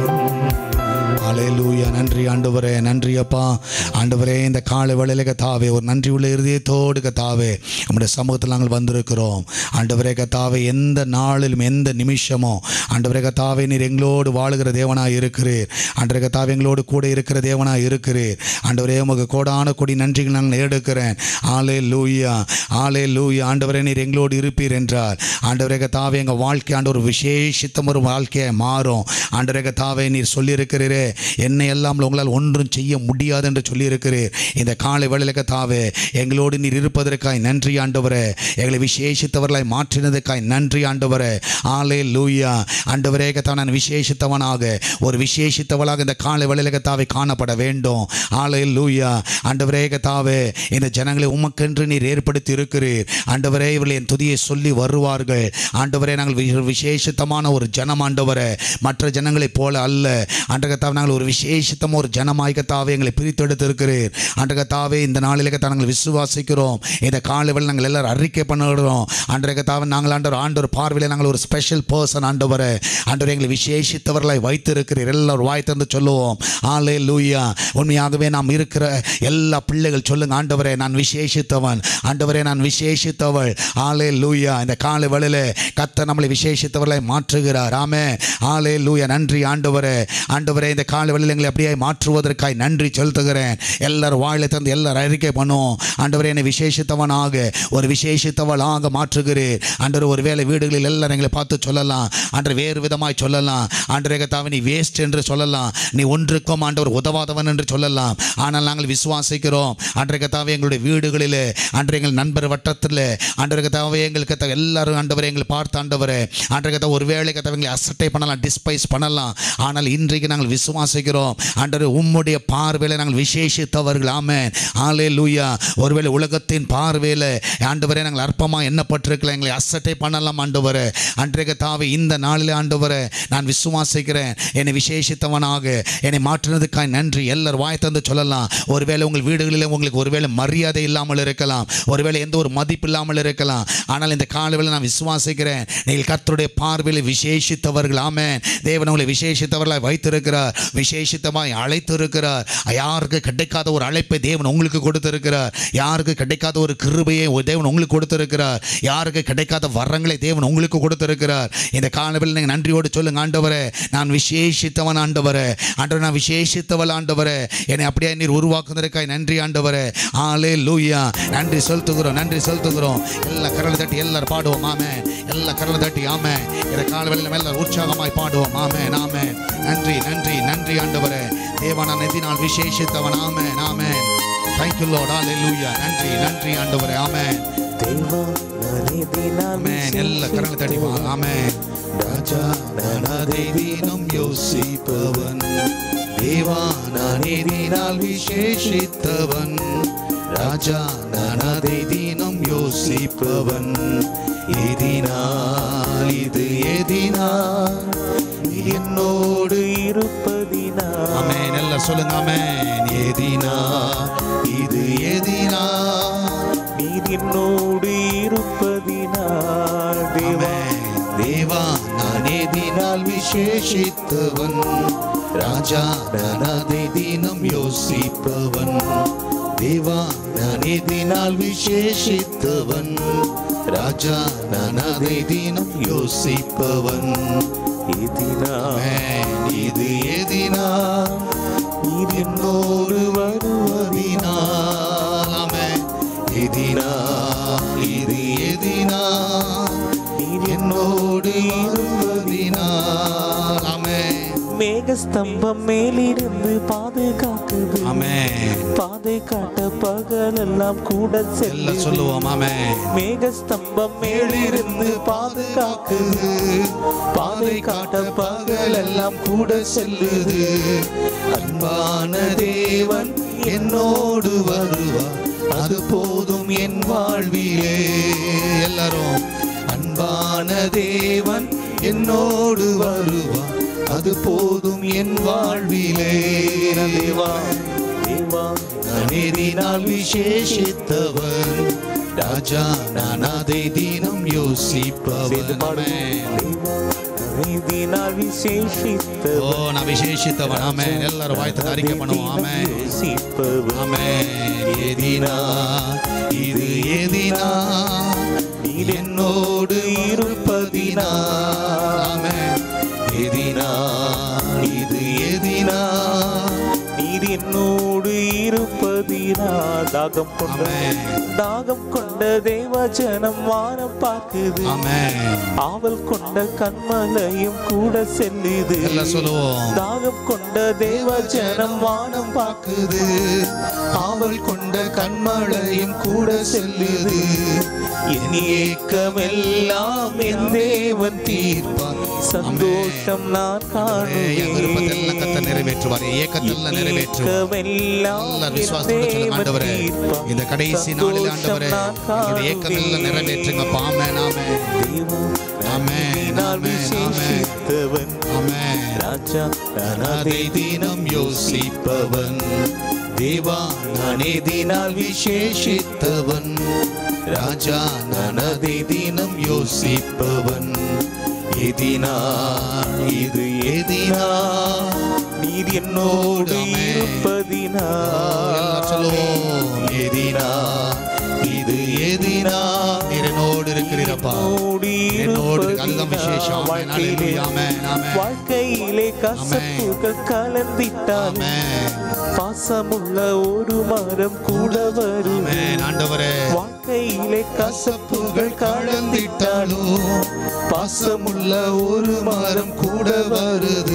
ஹalleluya நன்றி ஆண்டவரே நன்றி அப்பா ஆண்டவரே இந்த காலை வேளையில கத்தாவே ஒரு நன்றி உள்ள இருதயத்தோடு கத்தாவே நம்முடைய சமூகத்தில் நாங்கள் வந்திருக்கிறோம் ஆண்டவரே கத்தாவே எந்த நாளிலும் எந்த நிமிஷமும் ஆண்டவரே கத்தாவே நீர் எங்களோடு வாழுகிற தேவனாய் இருக்கிறீர் ஆண்டவரே கத்தாவே எங்களோடு கூட இருக்கிற தேவனாய் இருக்கிறீர் ஆண்டவரே உமக்கு கோடான கொடி நன்றிகள் நாங்கள் எடுக்கிறேன் ஆலே லூயா ஆலே லூயா ஆண்டவரே நீர் எங்களோடு இருப்பீர் என்றார் ஆண்டவரே கத்தாவே எங்கள் வாழ்க்கை ஆண்டு ஒரு விசேஷித்தம் ஒரு வாழ்க்கையை மாறும் ஆண்டவரே கத்தாவே நீர் சொல்லியிருக்கிறீரே என்னை எல்லாம் உங்களால் ஒன்றும் செய்ய முடியாது என்று சொல்லியிருக்கிறீர் இந்த காலை வேளையில கத்தாவே எங்களோடு நீர் இருப்பதற்காய் நன்றி ஆண்டவரே எங்களை விசேஷித்தவர்களாய் மாற்றினதுக்காய் நன்றி ஆண்டவரே ஆலே லூயா ஆண்டவரே கத்தா நான் விசேஷித்தவனாக ஒரு விசேஷித்தவளாக இந்த காலை வேளையில கத்தாவே காணப்பட வேண்டும் ஆலே லூயா ஆண்டவரே கத்தாவே இந்த ஜனங்களை உமக்கென்று நீர் ஏற்படுத்தி இருக்கிறீர் ஆண்டவரே இவர்கள் என் துதியை சொல்லி வருவார்கள் ஆண்டவரே நாங்கள் வி- விசேஷித்தமான ஒரு ஜனம் ஆண்டவரே மற்ற ஜனங்களைப் போல அல்ல ஆண்டகத்தாவே நாங்கள் ஒரு விசேஷித்தம் ஒரு ஜனமாய் கத்தாவே எங்களை பிரித்தெடுத்து இருக்கிறீர் ஆண்டகத்தாவே இந்த நாளிலே கத்தா நாங்கள் விசுவாசிக்கிறோம் இந்த காலைவில் நாங்கள் எல்லாரும் அறிக்கை பண்ணுகிறோம் ஆண்டகத்தாவே நாங்கள் ஆண்டவர் ஆண்டவர் பார்வையில் நாங்கள் ஒரு ஸ்பெஷல் பர்சன் ஆண்டவரே ஆண்டவர் எங்களை விசேஷித்தவர்களாய் வைத்திருக்கிறீர் எல்லாரும் வாய் தந்து சொல்லுவோம் ஆலே லூயா உண்மையாகவே நாம் இருக்கிற எல்லா பிள்ளைகள் சொல்லுங்க ஆண்டவரே நான் விசேஷித்தவன் ஆண்டவரே நான் விசேஷித்தவள் ஆலே லூயா இந்த காலை வேளையில கத்த நம்மளை விசேஷித்தவர்களாய் மாற்றுகிறார் ஆமே ஆலே லூயா நன்றி ஆண்டவரே ஆண்டவரே இந்த காலை வேளையில எங்களை அப்படியே மாற்றுவதற்காய் நன்றி செலுத்துகிறேன் எல்லாரும் வாழை தந்து எல்லாரும் அறிக்கை பண்ணுவோம் ஆண்டவரே என்னை விசேஷித்தவனாக ஒரு விசேஷித்தவளாக மாற்றுகிறேன் ஆண்டவர் ஒருவேளை வீடுகளில் எல்லாரும் எங்களை பார்த்து சொல்லலாம் ஆண்டவர் வேறு விதமாய் சொல்லலாம் ஆண்டவரே கத்தாவே நீ வேஸ்ட் என்று சொல்லலாம் நீ ஒன்றுக்கும் ஆண்டவர் உதவாதவன் என்று சொல்லலாம் ஆனால் நாங்கள் விசுவாசிக்கிறோம் ஆண்டவரே கத்தாவே எங்களுடைய வீடுகளிலே ஆண்டவர் எங்கள் நண்பர் வட்டத்தில் ஆண்டவரே கத்தாவே எங்களுக்கு கத்த எல்லாரும் ஆண்டவரை எங்களை பார்த்து ஆண்டவரே ஆண்டவரே கத்தா ஒருவேளை கத்தாவை எங்களை அசட்டை பண்ணலாம் டிஸ்பைஸ் பண்ணலாம் ஆனால் இன்றைக்கு நாங்கள் விசுவாசிக்கிறோம் ஆண்டவரே உம்முடைய பார்வையில் நாங்கள் விசேஷித்தவர்கள் ஆமென் ஆலே லூயா ஒருவேளை உலகத்தின் பார்வையில் ஆண்டவரே நாங்கள் அற்பமாக எண்ணப்பட்டிருக்கலாம் எங்களை அசட்டை பண்ணலாம் ஆண்டவரே அன்றைக்கு தாவே இந்த நாளில் ஆண்டவரே நான் விசுவாசிக்கிறேன் என்னை விசேஷித்தவனாக என்னை மாற்றினதுக்காய் நன்றி எல்லாரும் வாய் தந்து சொல்லலாம் ஒருவேளை உங்கள் வீடுகளில் உங்களுக்கு ஒருவேளை மரியாதை இல்லாமல் இருக்கலாம் ஒருவேளை எந்த ஒரு மதிப்பு இல்லாமல் இருக்கலாம் ஆனால் இந்த காலவில் நான் விசுவாசிக்கிறேன் நீங்கள் கர்த்தருடைய பார்வையில் விசேஷித்தவர்கள் ஆமென் தேவன் உங்களை விசேஷித்தவர்களாய் வைத்திருக்கிறார் விசேஷித்தமாய் அழைத்திருக்கிறார் யாருக்கு கிடைக்காத ஒரு அழைப்பை தேவன் உங்களுக்கு கொடுத்திருக்கிறார் யாருக்கு கிடைக்காத ஒரு கிருபையை ஒரு தேவன் உங்களுக்கு கொடுத்திருக்கிறார் யாருக்கு கிடைக்காத வரங்களை தேவன் உங்களுக்கு கொடுத்திருக்கிறார் இந்த காலவில் நீங்கள் நன்றியோடு சொல்லுங்க ஆண்டவரே நான் விசேஷித்தவன் ஆண்டவரே ஆண்டவர் நான் விசேஷித்தவள் ஆண்டவரே என்னை அப்படியே நீர் உருவாக்குவதற்காய் நன்றி ஆண்டவரே ஆலே லூயா நன்றி செலுத்துகிறோம் நன்றி செலுத்துகிறோம் எல்லா கரலை தட்டி எல்லாரும் பாடுவோம் ஆமே எல்லா கரலை தட்டி ஆமே இந்த காலவெளியில் எல்லாரும் உற்சாகமாய் பாடுவோம் ஆமே நாமே நன்றி நன்றி நன்றி ஆண்டவரே தேவனா நெதினால் விசேஷித்தவன் ஆமே நாமே தேங்க்யூ லார்ட் ஹalleluya நன்றி நன்றி ஆண்டவரே ஆமே தேவா நனிதினால் ஆமென் எல்லா கரங்களை தட்டி பாடுவோம் ஆமே ராஜா நானதை தினம் யோசிப்பவன் தேவா நானேதினால் விசேஷித்தவன் ராஜா நானதை தினம் யோசிப்பவன் எதினால் இது எதினால் என்னோடு இருப்பதினால் ஆமென் எல்லாம் சொல்லுங்க ஆமென் எதினா இது எதினா நீர் என்னோடு இருப்பதினால் தேவா ஆமென். தேவா நான் எதினால் விசேஷித்தவன் ராஜா நான் அதை தினம் யோசிப்பவன் தேவா நான் எதினால் விசேஷித்தவன் ராஜா நான் அதை தினம் யோசிப்பவன் எதினா ஆமென். இது எதினா நீர் என்னோடு வருவதினால் ஆமென். எதினால் இது எதினால் நீர் என்னோடு இருப்பதினால் ஆமென் மேகஸ்தம்பம் மேலிருந்து பாதுகாக்குது ஆமென் பாதை காட்ட பகலெல்லாம் கூட எல்லாம் செல்ல சொல்லுவோம் ஆமென் மேகஸ்தம்பம் மேலிருந்து பாதுகாக்குது பாதை காட்ட பகலெல்லாம் கூட செல்லுது அன்பான தேவன் என்னோடு வருவார் அது போதும் என் வாழ்விலே எல்லாரும் அன்பான தேவன் என்னோடு வருவார் அது போதும் என் வாழ்விலே தேவா தேவா அநீதினால் விசேஷித்தவன் ராஜா நான் அதை தினம் சேர்ந்து யோசிப்பவன் பாடுவோம். நீதினால் விசேஷித்த ஓ நான் விசேஷித்தவன் ஆமென் எல்லாரும் வாய்த்து அறிக்கை பண்ணுவோம் ஆமென் யோசிப்பவன் ஆமென் எதினா இது எதினா நீர் என்னோடு இருப்பதினா ஆமென் எதினா இது எதினா நீர் என்னோடு இருப்பதினா தாகம் கொண்ட ஆமென் தாகம் கொண்ட தேவ ஜனம் வானம் பார்க்குது ஆமென் ஆவல் கொண்ட கண்மலையும் கூட செல்லுது எல்லாம் சொல்லுவோம் தாகம் கொண்ட தேவ ஜனம் வானம் பார்க்குது ஆவல் கொண்ட கண்மழையும் கூட செல்லுது என் ஏக்கமெல்லாம் என் தேவன் தீர்ப்பார் சந்தோஷம் நான் என் விருப்பத்தெல்லாம் கத்த காணுவேன் நிறைவேற்றுவார் ஏக்கத்தெல்லாம் நிறைவேற்றுவார் ஏக்கமெல்லாம் எல்லா என் விசுவாசத்தோட சொல்லுங்க தேவன் ஆண்டவரே தீர்ப்பார். இந்த கடைசி நாளில் ஆண்டவரே சந்தோஷம் நான் எங்களுடைய ஏக்கமெல்லாம் நிறைவேற்றுங்க பாமே நாமே தேவா, ஆமென், நான் ஆமென், விசேஷித்தவன் ஆமென் ராஜா நான் அதை தினம் யோசிப்பவன் தேவா நானே தினால் விசேஷித்தவன் ராஜா நான் அதை தினம் யோசிப்பவன் எதினா இது எதினா நீர் என்னோடு ஆமென். இருப்பதினா எல்லாம் சொல்லுவோம் எதினா இது எதினா நீர் என்னோடு இருக்கிறீரப்பா என்னோடு என்னோடு இருக்கு. அதுதான் இருப்பதினா. விசேஷம் ஆமென். வாழ்க்கையிலே அல்லேலூயா. ஆமென். ஆமென். வாழ்க்கையிலே கசப்புகள் கலந்திட்டால் ஆமென். பாசமுள்ள ஒரு மரம் கூட வரும் ஆமென். ஆண்டவரே வாழ்க்கையிலே கசப்புகள் கசப்புகள் கலந்திட்டாலும் பாசமுள்ள ஒரு மரம் கூட வருது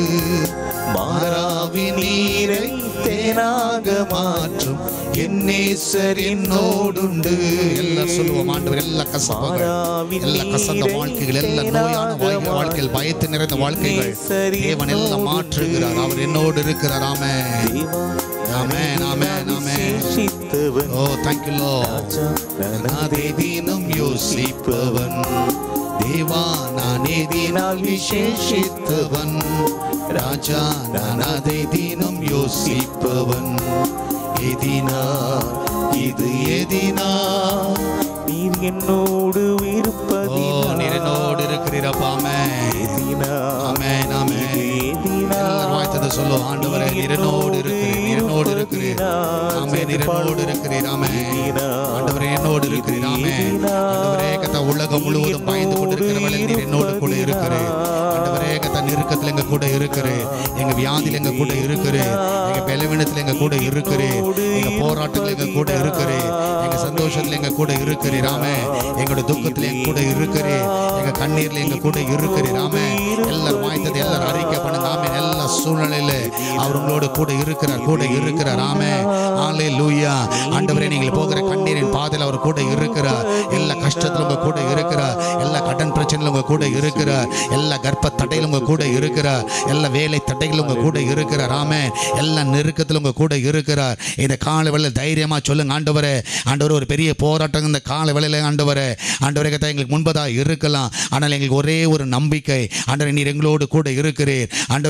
மாறாவி நீரை தேனாக மாற்றும் என் நேசர் என்னோடுண்டு எல்லாம் சொல்லுவோம் ஆண்டவர் எல்லா கசப்புகள் எல்லா கசந்த வாழ்க்கைகள் எல்லா நோயான வாழ்க்கை- வாழ்க்கைகள் பயத்து நிறைந்த வாழ்க்கைகள் தேவன் எல்லாம் மாற்றுகிறார் அவர் என்னோடு இருக்கிறார் ஆமென் தேவா, ஆமென் ஆமென் ஆமென் விசேஷித்தவன் ஓ தேங்க்யூ லோ ராஜா நான் நானே தினம் யோசிப்பவன் தேவா நானே தினால் விசேஷித்தவன் ராஜா நான் அதை தினம் யோசிப்பவன் எதினா இது எதினா நீர் என்னோடு ஓ இருப்பதினா நிறனோடு இருக்கிறீரப்பாமே எதினா ஆமென் ஆமென் எதினா எல்லாரும் வாய்த்ததை சொல்லுவோம் ஆண்டவரே நிறனோடு இருக்கிறீர் நிறனோடு இருக்கிறீர் ஆமே நிறனோடு இருக்கிறீர் ஆமே ஆண்டவரே என்னோடு இருக்கிறீர் ஆமே ஆண்டவரே கத்த உலகம் முழுவதும் பயந்து கொண்டிருக்கிறவளே நீர் என்னோடு கூட இருக்கிறீர் ஆண்டவரே கத்த நெருக்கத்தில் எங்க கூட இருக்கிறீர் எங்க வியாதியில் எங்க கூட இருக்கிறீர் எங்க பலவீனத்தில் எங்க கூட இருக்கிறீர் எங்க போராட்டத்தில் எங்க கூட இருக்கிறீர் எங்க சந்தோஷத்தில் எங்க கூட இருக்கிறீர் ஆமே எங்களோட துக்கத்தில் எங்க கூட இருக்கிறீர் எங்க கண்ணீர்ல எங்க கூட இருக்கிறீர் ஆமே எல்லாரும் வாய்த்தது எல்லாரும் அறிக்கை பண்ணுங்க ஆமே எல்லா சூழ்நிலையில அவர் உங்களோட கூட இருக்கிறார் கூட இருக்கிறார் ஆமே ஆலே லூயா ஆண்டவரே நீங்கள் போகிற கண்ணீரின் பாதையில் அவர் கூட இருக்கிறார் எல்லா கஷ்டத்துல உங்க கூட இருக்கிறார் எல்லா கடன் பிரச்சனையில உங்க கூட இருக்கிறார் எல்லா கர்ப்ப தடையில உங்க கூட இருக்கிறார் எல்லா வேலை தடைகள் உங்க கூட இருக்கிறார் ஆமே எல்லா நெருக்கத்தில் உங்க கூட இருக்கிறார் இந்த கால வேளையில தைரியமா சொல்லுங்க ஆண்டவரே ஆண்டவர் ஒரு பெரிய போராட்டம் இந்த கால வேளையில ஆண்டவரே ஆண்டவரே கத்தா எங்களுக்கு முன்பதாக இருக்கலாம் ஆனால் எங்களுக்கு ஒரே ஒரு நம்பிக்கை ஆண்டவரே நீர் எங்களோடு கூட இருக்கிறீர் ஆண்டவரே எங்களோடு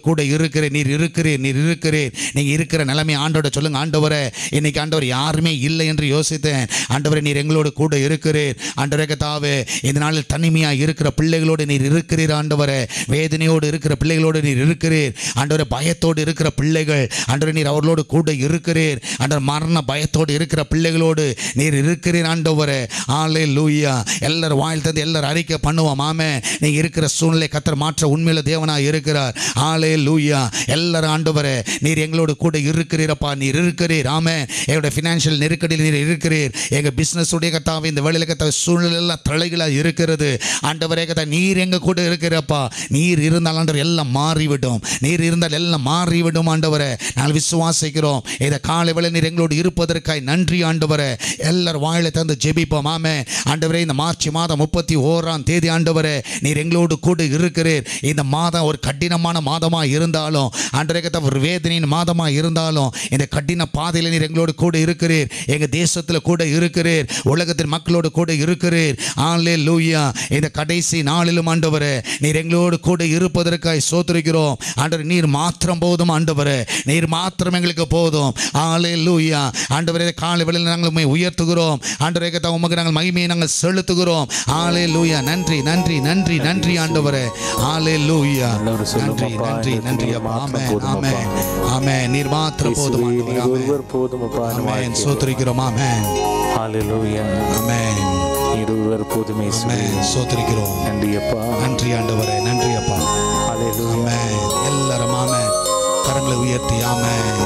கூட இருக்கிறேன் நீர் இருக்கிறீர் நீர் இருக்கிறீர் நீங்க இருக்கிற நிலைமை ஆண்டோட சொல்லுங்க ஆண்டவரே இன்னைக்கு ஆண்டவர் யாருமே இல்லை என்று யோசித்தேன் ஆண்டவரே நீர் எங்களோடு கூட இருக்கிறீர் ஆண்டவரே கத்தாவே இந்த நாளில் தனிமையாக இருக்கிற பிள்ளைகளோடு நீர் இருக்கிறீர் ஆண்டவரே வேதனையோடு இருக்கிற பிள்ளைகளோடு நீர் இருக்கிறீர் ஆண்டவரே பயத்தோடு இருக்கிற பிள்ளைகள் ஆண்டவரே நீர் அவர்களோடு கூட இருக்கிறீர் ஆண்டவர் மரண பயத்தோடு இருக்கிற பிள்ளைகளோடு நீர் இருக்கிறீர் ஆண்டவரே ஆலே லூயா எல்லாரும் வாயில் தந்து எல்லாரும் அறிக்கை பண்ணுவோம் ஆமே நீங்க இருக்கிற சூழ்நிலை கத்தர் மாற்ற உண்மையில தேவனாக இருக்கிறார் ஆலே லூயா எல்லாரும் ஆண்டவரே நீர் எங்களோடு கூட இருக்கிறீரப்பா நீர் இருக்கிறீர் ஆமே எங்களுடைய ஃபினான்ஷியல் நெருக்கடியில் நீர் இருக்கிறீர் எங்க பிசினஸ் உடைய கத்தாவை இந்த வேலையில கத்த சூழ்நிலை எல்லாம் தலைகளாக இருக்கிறது ஆண்டவரே கத்தா நீர் எங்க கூட இருக்கிறப்பா நீர் இருந்தால் ஆண்டவர் எல்லாம் மாறிவிடும் நீர் இருந்தால் எல்லாம் மாறிவிடும் ஆண்டவரே நாங்கள் விசுவாசிக்கிறோம் இதை காலை வேளை நீர் எங்களோடு இருப்பதற்காய் நன்றி ஆண்டவரே எல்லாரும் வாயில தந்து ஜெபிப்போம் ஆமே ஆண்டவரே இந்த மார்ச் மாதம் முப்பத்தி ஓராம் தேதி ஆண்டவரே நீர் எங்களோடு கூட இருக்கிறீர் இந்த மாதம் ஒரு கடினமான மாதமாக இருந்தாலும் ஆண்டவரே கத்த ஒரு வேதனையின் மாதமாக இருந்தாலும் இந்த கடின பாதையில் நீர் எங்களோடு கூட இருக்கிறீர் எங்கள் தேசத்தில் கூட இருக்கிறீர் உலகத்தின் மக்களோடு கூட இருக்கிறீர் ஆலே லூயா இந்த கடைசி நாளிலும் ஆண்டவரே நீர் எங்களோடு கூட இருப்பதற்காய் சோத்திருக்கிறோம் ஆண்டவர் நீர் மாத்திரம் போதும் ஆண்டவரே நீர் மாத்திரம் எங்களுக்கு போதும் ஆலே லூயா ஆண்டவரே காலை வேளையில் நாங்கள் உம்மை உயர்த்துகிறோம் ஆண்டவரே கத்தா உமக்கு நாங்கள் மகிமையை நாங்கள் செலுத்துகிறோம் ஆலே லூயா நன்றி நன்றி நன்றி நன்றி ஆண்டவரே ஆலே லூயா ஆண்டவரே சொல்லுங்க நன்றி அப்பா, நன்றி எங்களுக்கு நன்றி நீர் அப்பா மாத்திரம் ஆமே போதும் ஆமே அப்பா. ஆமே நீர் மாத்திரம் போதும் இயேசுவே, ஆண்டவரே நீர் ஆமே ஒருவர் போதும் அப்பா என் ஆமென் வாழ்க்கையில். சோத்திரிக்கிறோம் ஆமென் ஹalleluya. ஆமென் நீர் ஒருவர் போதும் இயேசுவே. ஆமென் சோத்திரிக்கிறோம் நன்றி அப்பா நன்றி ஆண்டவரே நன்றி அப்பா ஹalleluya. ஆமென் எல்லாரும் ஆமென் கரங்களை உயர்த்தி ஆமென்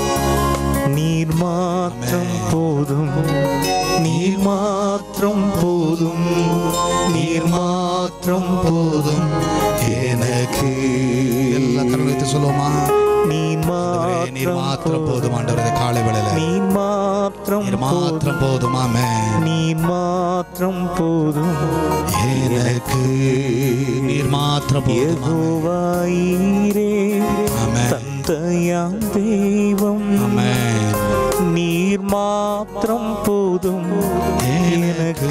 நீர் மாத்திரம் போதும் நீர் மாத்திரம் போதும் நீர் மாத்திரம் போதும் எனக்கு எல்லா கரங்களை வைத்து சொல்லுவோமா நீர் ஆண்டவரே, நீர் மாத்திரம் போதும் ஆண்டவரே காலை வேளையில நீர் மாத்திரம் நீர் மாத்திரம் போதும் ஆமென் நீர் மாத்திரம் போதும் எனக்கு நீர் மாத்திரம் போதும் ஆமென். யெகோவாயீரே ஆமென். தந்தையாம் தெய்வம் ஆமென் நீர் மாத்திரம் போதும் எனக்கு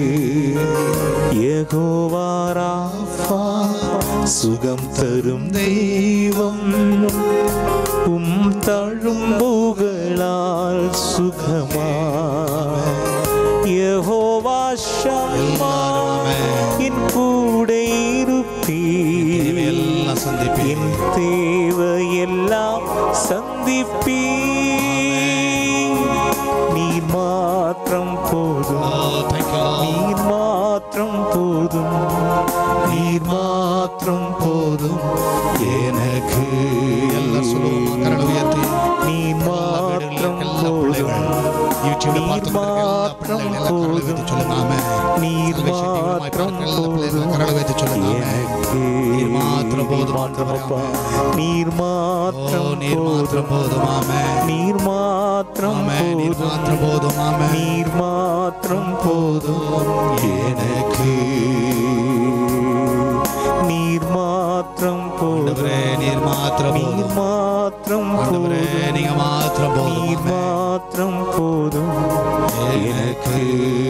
யெகோவாராஃபா சுகம் தரும் தெய்வம் உம் தழும்புகளால் சுகமா யெகோவா ஷம்மா என் கூட இருப்பீர் எல்லாம் சந்திப்பேன் என் தேவையெல்லாம் சந்திப்பீ நீர் மாத்திரம் போதும் நீர் மாத்திரம் போதும் நீர் மாத்திரம் போதும் எனக்கு எல்லாம் சொல்லுவோமா கரங்களை உயர்த்தி நீர் மாத்திரம் போதும் யூடியூப்ல நீர் பார்த்துட்டு இருக்க எல்லா பிள்ளைகள் எல்லாம் கரங்களை வைத்து சொல்லுங்க ஆமென் நீர் Salvation TV மூலமாய் பார்க்கிற எல்லா பிள்ளைகளும் கரங்களை வைத்து சொல்லுங்க ஆமென் நீர் மாத்திரம் போதும் ஆண்டவரே, ஆமென். நீர் ஓ மாத்திரம் நீர் மாத்திரம் போதும் ஆமென் நீர் மாத்திரம் ஆமென் நீர் போதும் மாத்திரம் போதும் ஆமென் நீர் மாத்திரம் போதும் எனக்கு நீர் மாத்திரம் போதும் ஆண்டவரே நீர் மாத்திரம் நீர் போதும் மாத்திரம் ஆண்டவரே போதும் நீங்க மாத்திரம் போதும் நீர் ஆமென். மாத்திரம் போதும் எனக்கு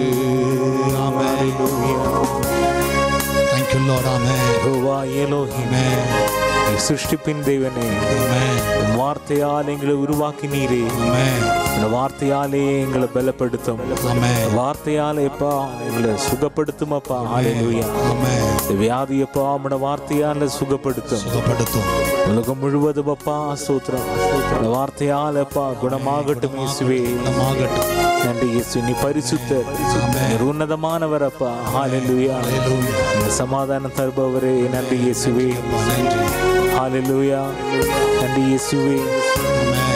ஆமென் Thank you Lord ஆமென் யெகோவா எலோஹிமே ஆமென் நீ சிருஷ்டிப்பின் தெய்வனே ஆமென் உம் வார்த்தையால் எங்களை உருவாக்கினீரே ஆமென் இந்த வார்த்தையாலே எங்களை பலப்படுத்தும் ஆமென் வார்த்தையாலேப்பா எங்களை சுகப்படுத்தும் அப்பா ஹalleluya ஆமென் இந்த வியாதியப்பா உம்முடைய வார்த்தையால சுகப்படுத்தும் சுகப்படுத்தும் உலகம் முழுவதும் அப்பா ஸ்தோத்திரம் இந்த வார்த்தையாலப்பா குணமாகட்டும் இயேசுவே குணமாகட்டும் நன்றி இயேசு நீ பரிசுத்தர் நீர் உன்னதமானவர் அப்பா ஹalleluya ஹalleluya இந்த சமாதானம் தருபவரே நன்றி இயேசுவே அப்பா, நன்றி ஹalleluya நன்றி இயேசுவே ஆமென்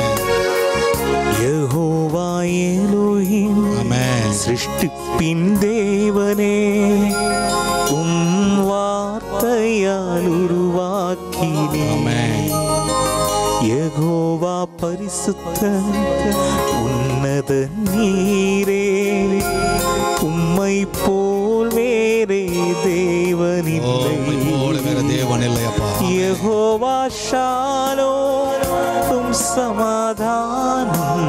யெகோவா எலோஹிம் ஆமென் சிருஷ்டிப்பின் தேவனே உம் வார்த்தையால் உருவாக்கினே ஆமென் யெகோவா பரிசுத்த உன்னத நீரே உம்மை போல் வேறே ஓ தேவனில்லை உம்மை போல வேற தேவன் இல்லை அப்பா யெகோவா ஷாலோ உம் சமாதானம்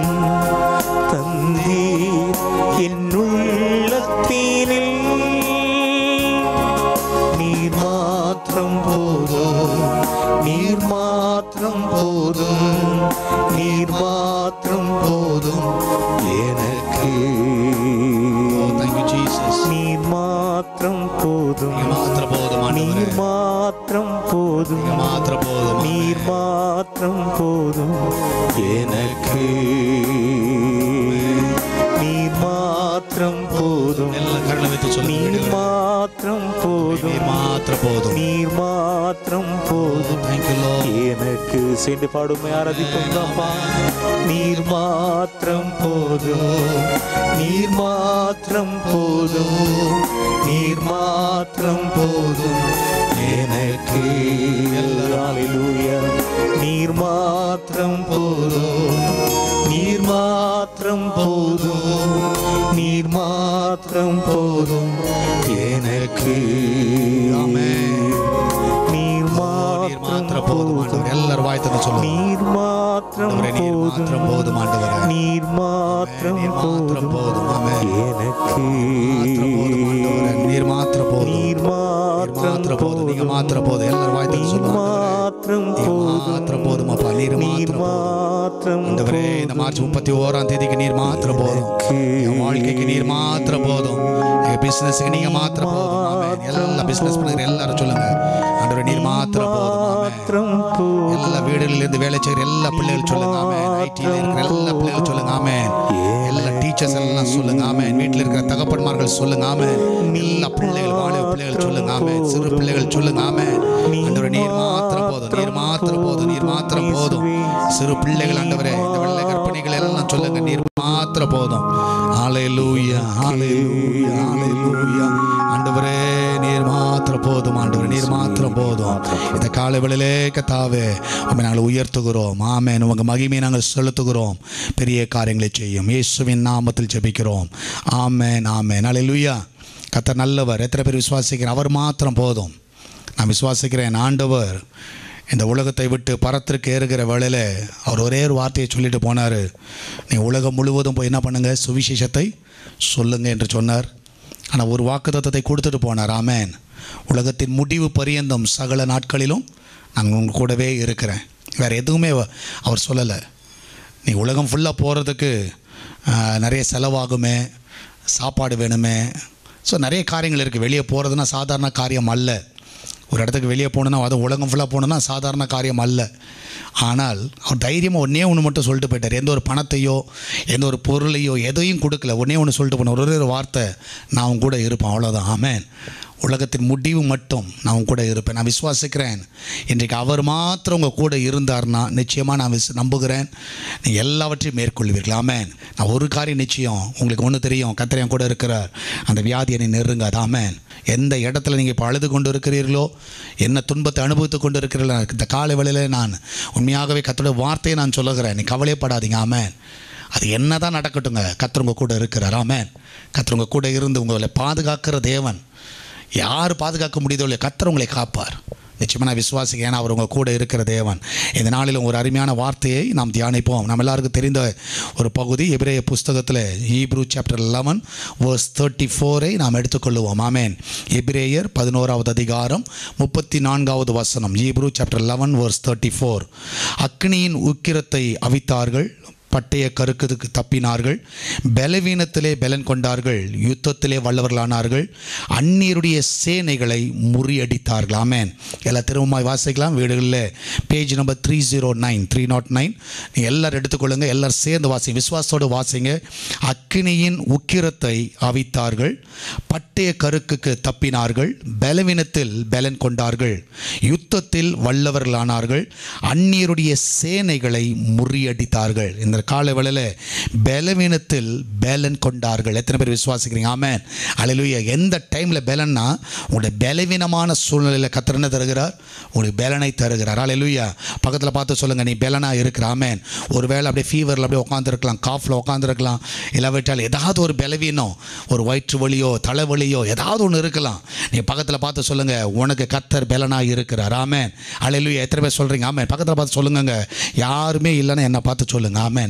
தந்தீர் என் உள்ளத்தினில் நீர் மாத்திரம் போதும் நீர் எனக்கு Thank you, Jesus. நீர் மாத்திரம் போதும் நீங்க மாத்திர போதும் ஆண்டவரே. நீர் மாத்திரம் போதும் நீங்க மாத்திர போதும் நீர் மாத்திரம் போதும் எனக்கு நீர் மாத்திரம் போதும் எல்லா கரங்களை வைத்து சொல்லுங்க நீர் மாத்திரம் போதும் நீர் மாத்திர போதும் நீர் மாத்திரம் போதும் Thank you, Lord. எனக்கு சேர்ந்து பாடுமை ஆராதிப்பா நீர் மாத்திரம் போதும் நீர் மாத்திரம் போதும் நீர் மாத்திரம் போதும் எனக்கு ஹalleluya நீர் மாத்திரம் போதும் நீர் மாத்திரம் போதும் நீர் மாத்திரம் போதும் எனக்கு ஆமென். நீர் நீர் மாத்திரம் மாத்திர போதும் ஆண்டவரே. எல்லாரும் வாய் திறந்து சொல்லுங்க நீர் மாத்திரம் ஆண்டவரே, நீர் மாத்திரம் போதும் ஆண்டவரே. நீர் மாத்திரம் நீர் மாத்திரம் போதும் போதும் ஆமென். எனக்கு மாத்திர போதும் ஆண்டவரே. நீர் மாத்திர போதும் நீர் நீர் மாத்திர மாத்திரம் போதும் நீங்க மாத்திர போதும் எல்லாரும் வாய் திறந்து நீர் சொல்லுங்க மாத்திரம் நீர் போதும் மாத்திர போதும் அப்பா நீர் நீர் மாத்திர போதும் மாத்திரம் ஆண்டவரே இந்த மார்ச் முப்பத்தி ஓராம் தேதிக்கு நீர் மாத்திர போதும் என் வாழ்க்கைக்கு நீர் மாத்திர போதும் எங்க பிசினஸ்க்கு நீங்க மாத்திர போதும் ஆமென். எல்லா பிசினஸ் பண்ணுற எல்லாரும் சொல்லுங்க ஆண்டவரே நீர் மாத்திர போதும் ஆமென். மாத்திரம் போதும் எல்லா வீடுகளில் இருந்து வேலை செய்யற எல்லா பிள்ளைகள் சொல்லுங்க ஆமென் ஐடியில் இருக்கிற எல்லா பிள்ளைகள் சொல்லுங்க ஆமென் எல்லா டீச்சர்ஸ் எல்லாம் சொல்லுங்க ஆமென் வீட்டில் இருக்கிற தகப்பன்மார்கள் சொல்லுங்க ஆமென் எல்லா பிள்ளைகள் வாலிப பிள்ளைகள் சொல்லுங்க ஆமென் சிறு பிள்ளைகள் சொல்லுங்க ஆமென் ஆண்டவரே நீர் மாத்திர போதும் நீர் மாத்திர போதும் நீர் மாத்திர போதும் சிறு பிள்ளைகள் ஆண்டவரே இந்த வெள்ளை கற்பனைகள் எல்லாம் சொல்லுங்க நீர் மாத்திர போதும் ஹalleluya ஹalleluya ஹalleluya ஆண்டவரே நீர் மாத்திர போதும் ஆண்டவரே நீர் மாத்திர போதும் இந்த காலை வேளையிலே கத்தாவே உம்மை நாங்கள் உயர்த்துகிறோம் ஆமென் உங்க மகிமையை நாங்கள் செலுத்துகிறோம் பெரிய காரியங்களை செய்யும் இயேசுவின் நாமத்தில் ஜெபிக்கிறோம் ஆமென் ஆமென் ஹalleluya கத்தர் நல்லவர் எத்தனை பேர் விசுவாசிக்கிறேன் அவர் மாத்திரம் போதும் நான் விசுவாசிக்கிறேன் ஆண்டவர் இந்த உலகத்தை விட்டு பரத்திற்கு ஏறுகிற வேளையில் அவர் ஒரே ஒரு வார்த்தையை சொல்லிட்டு போனார் நீ உலகம் முழுவதும் போய் என்ன பண்ணுங்க சுவிசேஷத்தை சொல்லுங்க என்று சொன்னார் ஆனால் ஒரு வாக்குத்தத்தத்தை கொடுத்துட்டு போனார் ஆமென் உலகத்தின் முடிவு பரியந்தம் சகல நாட்களிலும் நான் உங்க கூடவே இருக்கிறேன் வேறு எதுவுமே அவ- அவர் சொல்லலை நீ உலகம் ஃபுல்லாக போகிறதுக்கு நிறைய செலவாகுமே சாப்பாடு வேணுமே ஸோ நிறைய காரியங்கள் இருக்குது வெளியே போகிறதுனா சாதாரண காரியம் அல்ல ஒரு இடத்துக்கு வெளியே போகணுன்னா அதுவும் உலகம் ஃபுல்லாக போகணுன்னா சாதாரண காரியம் அல்ல ஆனால் அவர் தைரியமாக ஒன்றே ஒன்று மட்டும் சொல்லிட்டு போயிட்டார் எந்த ஒரு பணத்தையோ எந்த ஒரு பொருளையோ எதையும் கொடுக்கல ஒன்றே ஒன்று சொல்லிட்டு போன ஒரே ஒரு வார்த்தை நான் உன் கூட இருப்பேன் அவ்வளோதான் ஆமென் உலகத்தின் முடிவு மட்டும் நான் உன் கூட இருப்பேன் நான் விசுவாசிக்கிறேன் இன்றைக்கு அவர் மாத்திரம் உங்கள் கூட இருந்தார்னா நிச்சயமாக நான் விஸ் நம்புகிறேன் நீ எல்லாவற்றையும் மேற்கொள்வீர்கள் ஆமென் நான் ஒரு காரியம் நிச்சயம் உங்களுக்கு ஒன்று தெரியும் கத்திரையும் கூட இருக்கிறார் அந்த வியாதியை நீ நெருங்காது ஆமென் எந்த இடத்துல நீங்கள் இப்போ அழுது கொண்டு இருக்கிறீர்களோ என்ன துன்பத்தை அனுபவித்து கொண்டு இருக்கிறீர்களோ இந்த காலை வேளையில் நான் உண்மையாகவே கத்தோட வார்த்தையை நான் சொல்லுகிறேன் நீ கவலைப்படாதீங்க ஆமென் அது என்ன தான் நடக்கட்டுங்க கத்தர் கூட இருக்கிறார் ஆமென் கத்தர் உங்க கூட இருந்து உங்களை பாதுகாக்கிற தேவன் யார் பாதுகாக்க முடியுதோ இல்லையோ கத்தர் உங்களை காப்பார் நிச்சயமாக நான் விசுவாசிக்கிறேன் ஏன்னா அவர் உங்கள் கூட இருக்கிற தேவன் இந்த நாளிலும் ஒரு அருமையான வார்த்தையை நாம் தியானிப்போம் நம்ம எல்லாருக்கும் தெரிந்த ஒரு பகுதி எபிரேய புஸ்தகத்தில் Hebrew chapter eleven verse thirty ஃபோரை நாம் எடுத்துக்கொள்ளுவோம் ஆமேன் எபிரேயர் பதினோராவது அதிகாரம் முப்பத்தி நான்காவது வசனம் Hebrew chapter eleven verse thirty four அக்னியின் உக்கிரத்தை அவித்தார்கள் பட்டய கருக்குதுக்கு தப்பினார்கள் பலவீனத்திலே பலன் கொண்டார்கள் யுத்தத்திலே வல்லவர்களானார்கள் அந்நியருடைய சேனைகளை முறியடித்தார்கள் ஆமேன் எல்லா திரும்பமாய் வாசிக்கலாம் வீடுகளில் page number three zero nine three nought nine நீங்கள் எல்லாரும் எடுத்துக்கொள்ளுங்க எல்லாரும் சேர்ந்து வாசிங்க விசுவாசத்தோடு வாசிங்க அக்கினியின் உக்கிரத்தை அவித்தார்கள் பட்டய கருக்குக்கு தப்பினார்கள் பலவீனத்தில் பலன் கொண்டார்கள் யுத்தத்தில் வல்லவர்களானார்கள் அந்நியருடைய சேனைகளை முறியடித்தார்கள் இந்த கால வேளையில் பலவீனத்தில் பேலன் கொண்டார்கள் எத்தனை பேர் விசுவாசிக்கிறீங்க ஆமென் அல்லேலூயா எந்த டைமில் பேலன்னா உங்களுடைய பலவீனமான சூழ்நிலையில் கத்தர் என்ன தருகிறார் உங்களுக்கு பேலனை தருகிறார் அல்லேலூயா பக்கத்தில் பார்த்து சொல்லுங்கள் நீ பேலனாக இருக்கிற ஆமென் ஒருவேளை அப்படியே ஃபீவரில் அப்படியே உட்காந்துருக்கலாம் காஃபில் உட்காந்துருக்கலாம் இல்லாவிட்டால் ஏதாவது ஒரு பலவீனம் ஒரு வயிற்று வலியோ தலைவலியோ ஏதாவது ஒன்று இருக்கலாம் நீ பக்கத்தில் பார்த்து சொல்லுங்கள் உனக்கு கத்தர் பலனாக இருக்கிறார் ஆமென் அல்லேலூயா எத்தனை பேர் சொல்கிறீங்க ஆமென் பக்கத்தில் பார்த்து சொல்லுங்கங்க யாருமே இல்லைன்னா என்னை பார்த்து சொல்லுங்க ஆமென்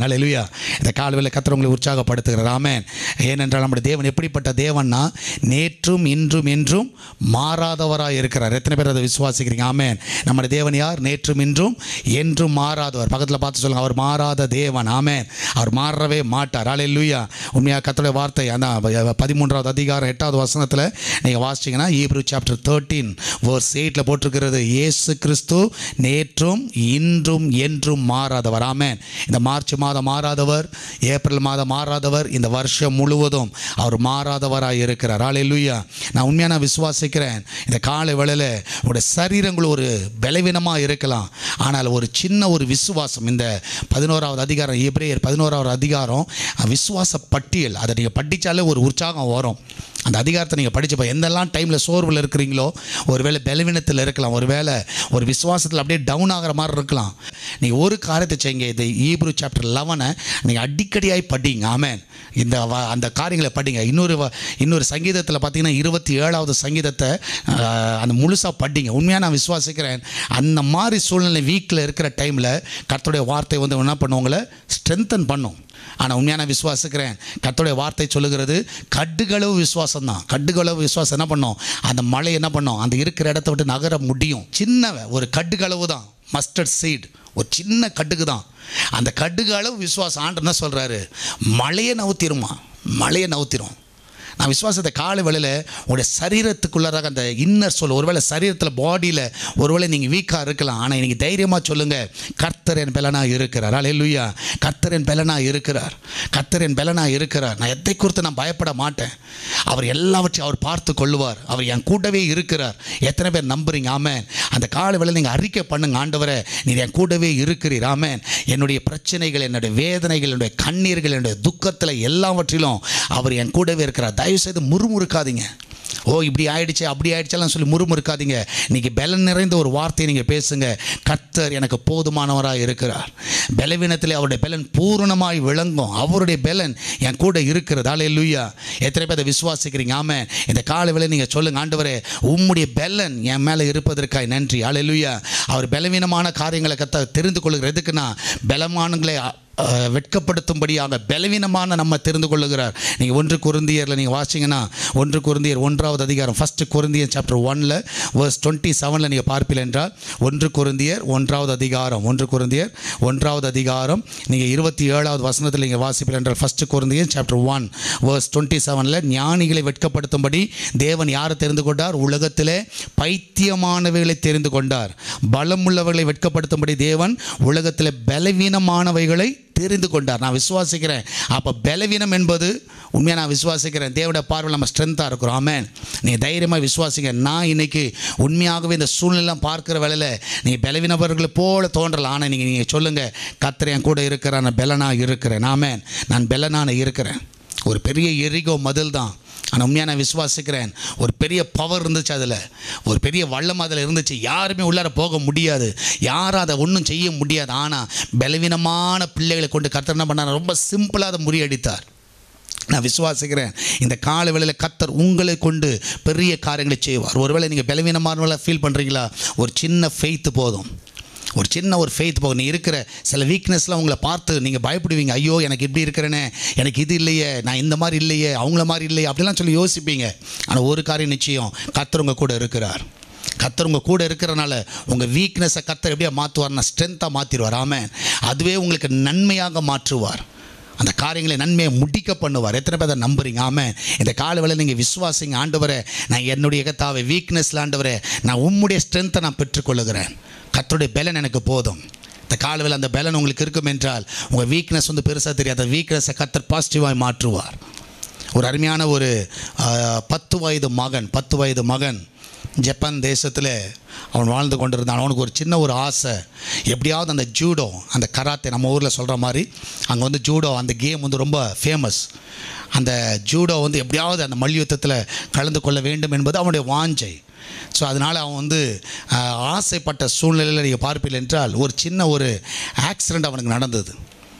அல்லேலூயா இந்த காலவில் கத்தர் உங்களை உற்சாகப்படுத்துகிறார் ஆமென் ஏனென்றால் நம்முடைய தேவன் எப்படிப்பட்ட தேவன்னா நேற்றும் இன்றும் என்றும் மாறாதவராக இருக்கிறார் எத்தனை பேர் அதை விசுவாசிக்கிறீங்க ஆமென் நம்முடைய தேவன் யார் நேற்றும் இன்றும் என்றும் மாறாதவர் பக்கத்தில் பார்த்து சொல்லுங்க அவர் மாறாத தேவன் ஆமென் அவர் மாறவே மாட்டார் அல்லேலூயா உண்மையாக கத்தருடைய வார்த்தை அந்த பதிமூன்றாவது அதிகாரம் எட்டாவது வசனத்தில் நீங்கள் வாசிச்சிங்கன்னா ஈப்ரூ சாப்டர் தேர்ட்டீன் வேர்ஸ் எயிட்டில் போட்டிருக்கிறது இயேசு கிறிஸ்து நேற்றும் இன்றும் என்றும் மாறாதவர் ஆமென் இந்த மார்ச் மாதம் மாறாதவர் ஏப்ரல் மாதம் மாறாதவர் இந்த வருஷம் முழுவதும் அவர் மாறாதவராக இருக்கிறார் அல்லேலூயா நான் உண்மையாக நான் விசுவாசிக்கிறேன் இந்த காலை வேளையில் உங்களுடைய சரீரங்கள் ஒரு பலவீனமாக இருக்கலாம் ஆனால் ஒரு சின்ன ஒரு விசுவாசம் இந்த பதினோராவது அதிகாரம் எப்ரேயர் பதினோராவது அதிகாரம் விசுவாச பட்டியல் அதை நீங்கள் படித்தாலே ஒரு உற்சாகம் வரும் அந்த அதிகாரத்தை நீங்கள் படிச்சப்போ எந்தெல்லாம் டைமில் சோர்வில் இருக்கிறீங்களோ ஒருவேளை பலவீனத்தில் இருக்கலாம் ஒருவேளை ஒரு விசுவாசத்தில் அப்படியே டவுன் ஆகிற மாதிரி இருக்கலாம் நீங்கள் ஒரு காரியத்தை செய்யுங்க இது ஈப்ரூ சாப்டர் லெவனை நீங்கள் அடிக்கடியாய் படிங்க ஆமென் இந்த வ- அந்த காரியங்களை படிங்க இன்னொரு வ- இன்னொரு சங்கீதத்தில் பார்த்தீங்கன்னா இருபத்தி ஏழாவது சங்கீதத்தை ஆஹ், அந்த முழுசாக படிங்க உண்மையாக நான் விசுவாசிக்கிறேன் அந்த மாதிரி சூழ்நிலை வீக்கில் இருக்கிற டைமில் கர்த்தருடைய வார்த்தை வந்து என்ன பண்ணுவங்களை ஸ்ட்ரென்தன் பண்ணும் ஆனால் உண்மையாக நான் விசுவாசிக்கிறேன் கர்த்தருடைய வார்த்தை சொல்லுகிறது கட்டுகளவு விசுவாசம் தான் கட்டுகளவு விசுவாசம் என்ன பண்ணும் அந்த மழை என்ன பண்ணும் அந்த இருக்கிற இடத்த விட்டு நகர முடியும் சின்ன ஒரு கட்டுகளவு தான் மஸ்டர்ட் சீட் ஒரு சின்ன கட்டுக்கு தான் அந்த கட்டுக்கு அளவு விசுவாசம் ஆண்டு என்ன சொல்கிறாரு மழையை நவுத்திருமா மழையை நவுத்திரும் நான் விசுவாசத்தை காலை வேளையில் உங்களுடைய சரீரத்துக்குள்ளாராக அந்த இன்னர் சொல் ஒருவேளை சரீரத்தில் பாடியில் ஒருவேளை நீங்கள் வீக்காக இருக்கலாம் ஆனால் இன்னைக்கு தைரியமாக சொல்லுங்கள் கர்த்தர் என் பலனாக இருக்கிறார் அல்லேலூயா கர்த்தர் என் பலனாக இருக்கிறார் கர்த்தர் என் பலனாக இருக்கிறார் நான் எதை குறித்து நான் பயப்பட மாட்டேன் அவர் எல்லாவற்றையும் அவர் பார்த்து கொள்ளுவார் அவர் என் கூடவே இருக்கிறார் எத்தனை பேர் நம்புறீங்க ஆமென் அந்த காலை வேளையில் நீங்கள் அறிக்கை பண்ணுங்க ஆண்டவரே நீர் என் கூடவே இருக்கிறீர் ஆமென் என்னுடைய பிரச்சனைகள் என்னுடைய வேதனைகள் என்னுடைய கண்ணீர்கள் என்னுடைய துக்கத்தில் எல்லாவற்றிலும் அவர் என் கூடவே இருக்கிறார் தயவு செய்து முறுமுறுக்காதீங்க ஓ இப்படி ஆயிடுச்சு அப்படி ஆயிடுச்செல்லாம் சொல்லி முறுமுறுக்காதீங்க இன்னைக்கு பலன் நிறைந்த ஒரு வார்த்தையை நீங்கள் பேசுங்க கர்த்தர் எனக்கு போதுமானவராக இருக்கிறார் பலவீனத்தில் அவருடைய பலன் பூரணமாய் விளங்கும் அவருடைய பலன் என் கூட இருக்கிறது அல்லேலூயா எத்தனை பேர் அதை விசுவாசிக்கிறீங்க ஆமே இந்த காலை வேளை நீங்கள் சொல்லுங்க ஆண்டவரே உம்முடைய பலன் என் மேலே இருப்பதற்காய் நன்றி அல்லேலூயா அவர் பலவீனமான காரியங்களை கத்த தெரிந்து கொள்கிறதுக்குன்னா பலமானங்களை அஹ், வெட்கப்படுத்தும்படியாக பலவீனமான நம்ம தெரிந்து கொள்ளுகிறார் நீங்கள் ஒன்று குருந்தியரில் நீங்கள் வாசிங்கன்னா ஒன்று குருந்தியர் ஒன்றாவது அதிகாரம் ஃபஸ்ட்டு குருந்தியர் சாப்டர் ஒனில் வேர்ஸ் டுவெண்ட்டி செவனில் நீங்கள் பார்ப்பீர்கள் என்றால் ஒன்று குருந்தியர் ஒன்றாவது அதிகாரம் ஒன்று குருந்தியர் ஒன்றாவது அதிகாரம் நீங்கள் இருபத்தி ஏழாவது வசனத்தில் நீங்கள் வாசிப்பீர்கள் என்றால் ஃபஸ்ட்டு குருந்தியர் சாப்டர் ஒன் வேர்ஸ் டுவெண்ட்டி செவனில் ஞானிகளை வெட்கப்படுத்தும்படி தேவன் யாரை தெரிந்து கொண்டார் உலகத்திலே பைத்தியமானவைகளை தெரிந்து கொண்டார் பலமுள்ளவர்களை வெட்கப்படுத்தும்படி தேவன் உலகத்தில் பலவீனமானவைகளை தெரிந்து கொண்டார் நான் விசுவாசிக்கிறேன் அப்போ பலவீனம் என்பது உண்மையாக நான் விசுவாசிக்கிறேன் தேவட பார்வையில் நம்ம ஸ்ட்ரென்த்தாக இருக்கிறோம் ஆமென் நீ தைரியமாக விசுவாசிங்க நான் இன்னைக்கு உண்மையாகவே இந்த சூழ்நிலாம் பார்க்குற வேலையில் நீ பலவீனவர்களை போல தோன்றலாம் ஆனால் நீங்கள் நீங்கள் சொல்லுங்கள் கத்திர என் கூட இருக்கிறேன் நான் பெலனாக இருக்கிறேன் ஆமென் நான் பெலனான இருக்கிறேன் ஒரு பெரிய எரிகோ மதில் தான் ஆனால் உண்மையாக நான் விசுவாசிக்கிறேன் ஒரு பெரிய பவர் இருந்துச்சு அதில் ஒரு பெரிய வல்லம் அதில் இருந்துச்சு யாருமே உள்ளார போக முடியாது யாரும் அதை ஒன்றும் செய்ய முடியாது ஆனால் பலவீனமான பிள்ளைகளை கொண்டு கர்த்தர் என்ன பண்ணார் ரொம்ப சிம்பிளாக அதை முறியடித்தார் நான் விசுவாசிக்கிறேன் இந்த கால வேளையில் கத்தர் உங்களை கொண்டு பெரிய காரியங்களை செய்வார் ஒருவேளை நீங்கள் பலவீனமானவர்களாக ஃபீல் பண்ணுறீங்களா ஒரு சின்ன ஃபெய்த்து போதும் ஒரு சின்ன ஒரு ஃபெய்த் போகும் நீ இருக்கிற சில வீக்னஸ்லாம் உங்களை பார்த்து நீங்கள் பயப்படுவீங்க ஐயோ எனக்கு இப்படி இருக்கிறேனே எனக்கு இது இல்லையே நான் இந்த மாதிரி இல்லையே அவங்கள மாதிரி இல்லையே அப்படிலாம் சொல்லி யோசிப்பீங்க ஆனால் ஒரு காரியம் நிச்சயம் கத்தர் உங்க கூட இருக்கிறார் கத்தர் உங்க கூட இருக்கிறனால உங்கள் வீக்னஸை கத்தர் எப்படியா மாற்றுவார்னா ஸ்ட்ரென்த்தாக மாற்றிடுவார் ஆமென் அதுவே உங்களுக்கு நன்மையாக மாற்றுவார் அந்த காரியங்களை நன்மையை முடிக்க பண்ணுவார் எத்தனை பேர் அதை நம்புறீங்க ஆமே இந்த கால வேளை நீங்கள் விசுவாசிங்க ஆண்டவரே நான் என்னுடைய கத்தாவை வீக்னஸில் ஆண்டவரே நான் உம்முடைய ஸ்ட்ரென்த்தை நான் பெற்றுக்கொள்ளுகிறேன் கத்தருடைய பலன் எனக்கு போதும் இந்த காலவில் அந்த பலன் உங்களுக்கு இருக்கும் என்றால் உங்கள் வீக்னஸ் வந்து பெருசாக தெரியாது அந்த வீக்னஸை கத்தர் பாசிட்டிவாக மாற்றுவார் ஒரு அருமையான ஒரு ஆ, பத்து வயது மகன் பத்து வயது மகன் ஜப்பான் தேசத்தில் அவன் வாழ்ந்து கொண்டிருந்தான் அவனுக்கு ஒரு சின்ன ஒரு ஆசை எப்படியாவது அந்த ஜூடோ அந்த கராத்தே நம்ம ஊரில் சொல்கிற மாதிரி அங்கே வந்து ஜூடோ அந்த கேம் வந்து ரொம்ப ஃபேமஸ் அந்த ஜூடோ வந்து எப்படியாவது அந்த மல்யுத்தத்தில் கலந்து கொள்ள வேண்டும் என்பது அவனுடைய வாஞ்சை ஸோ அதனால் அவன் வந்து ஆஹ், ஆசைப்பட்ட சூழ்நிலையில் நீங்கள் பார்ப்பீர்கள் என்றால் ஒரு சின்ன ஒரு ஆக்சிடெண்ட் அவனுக்கு நடந்தது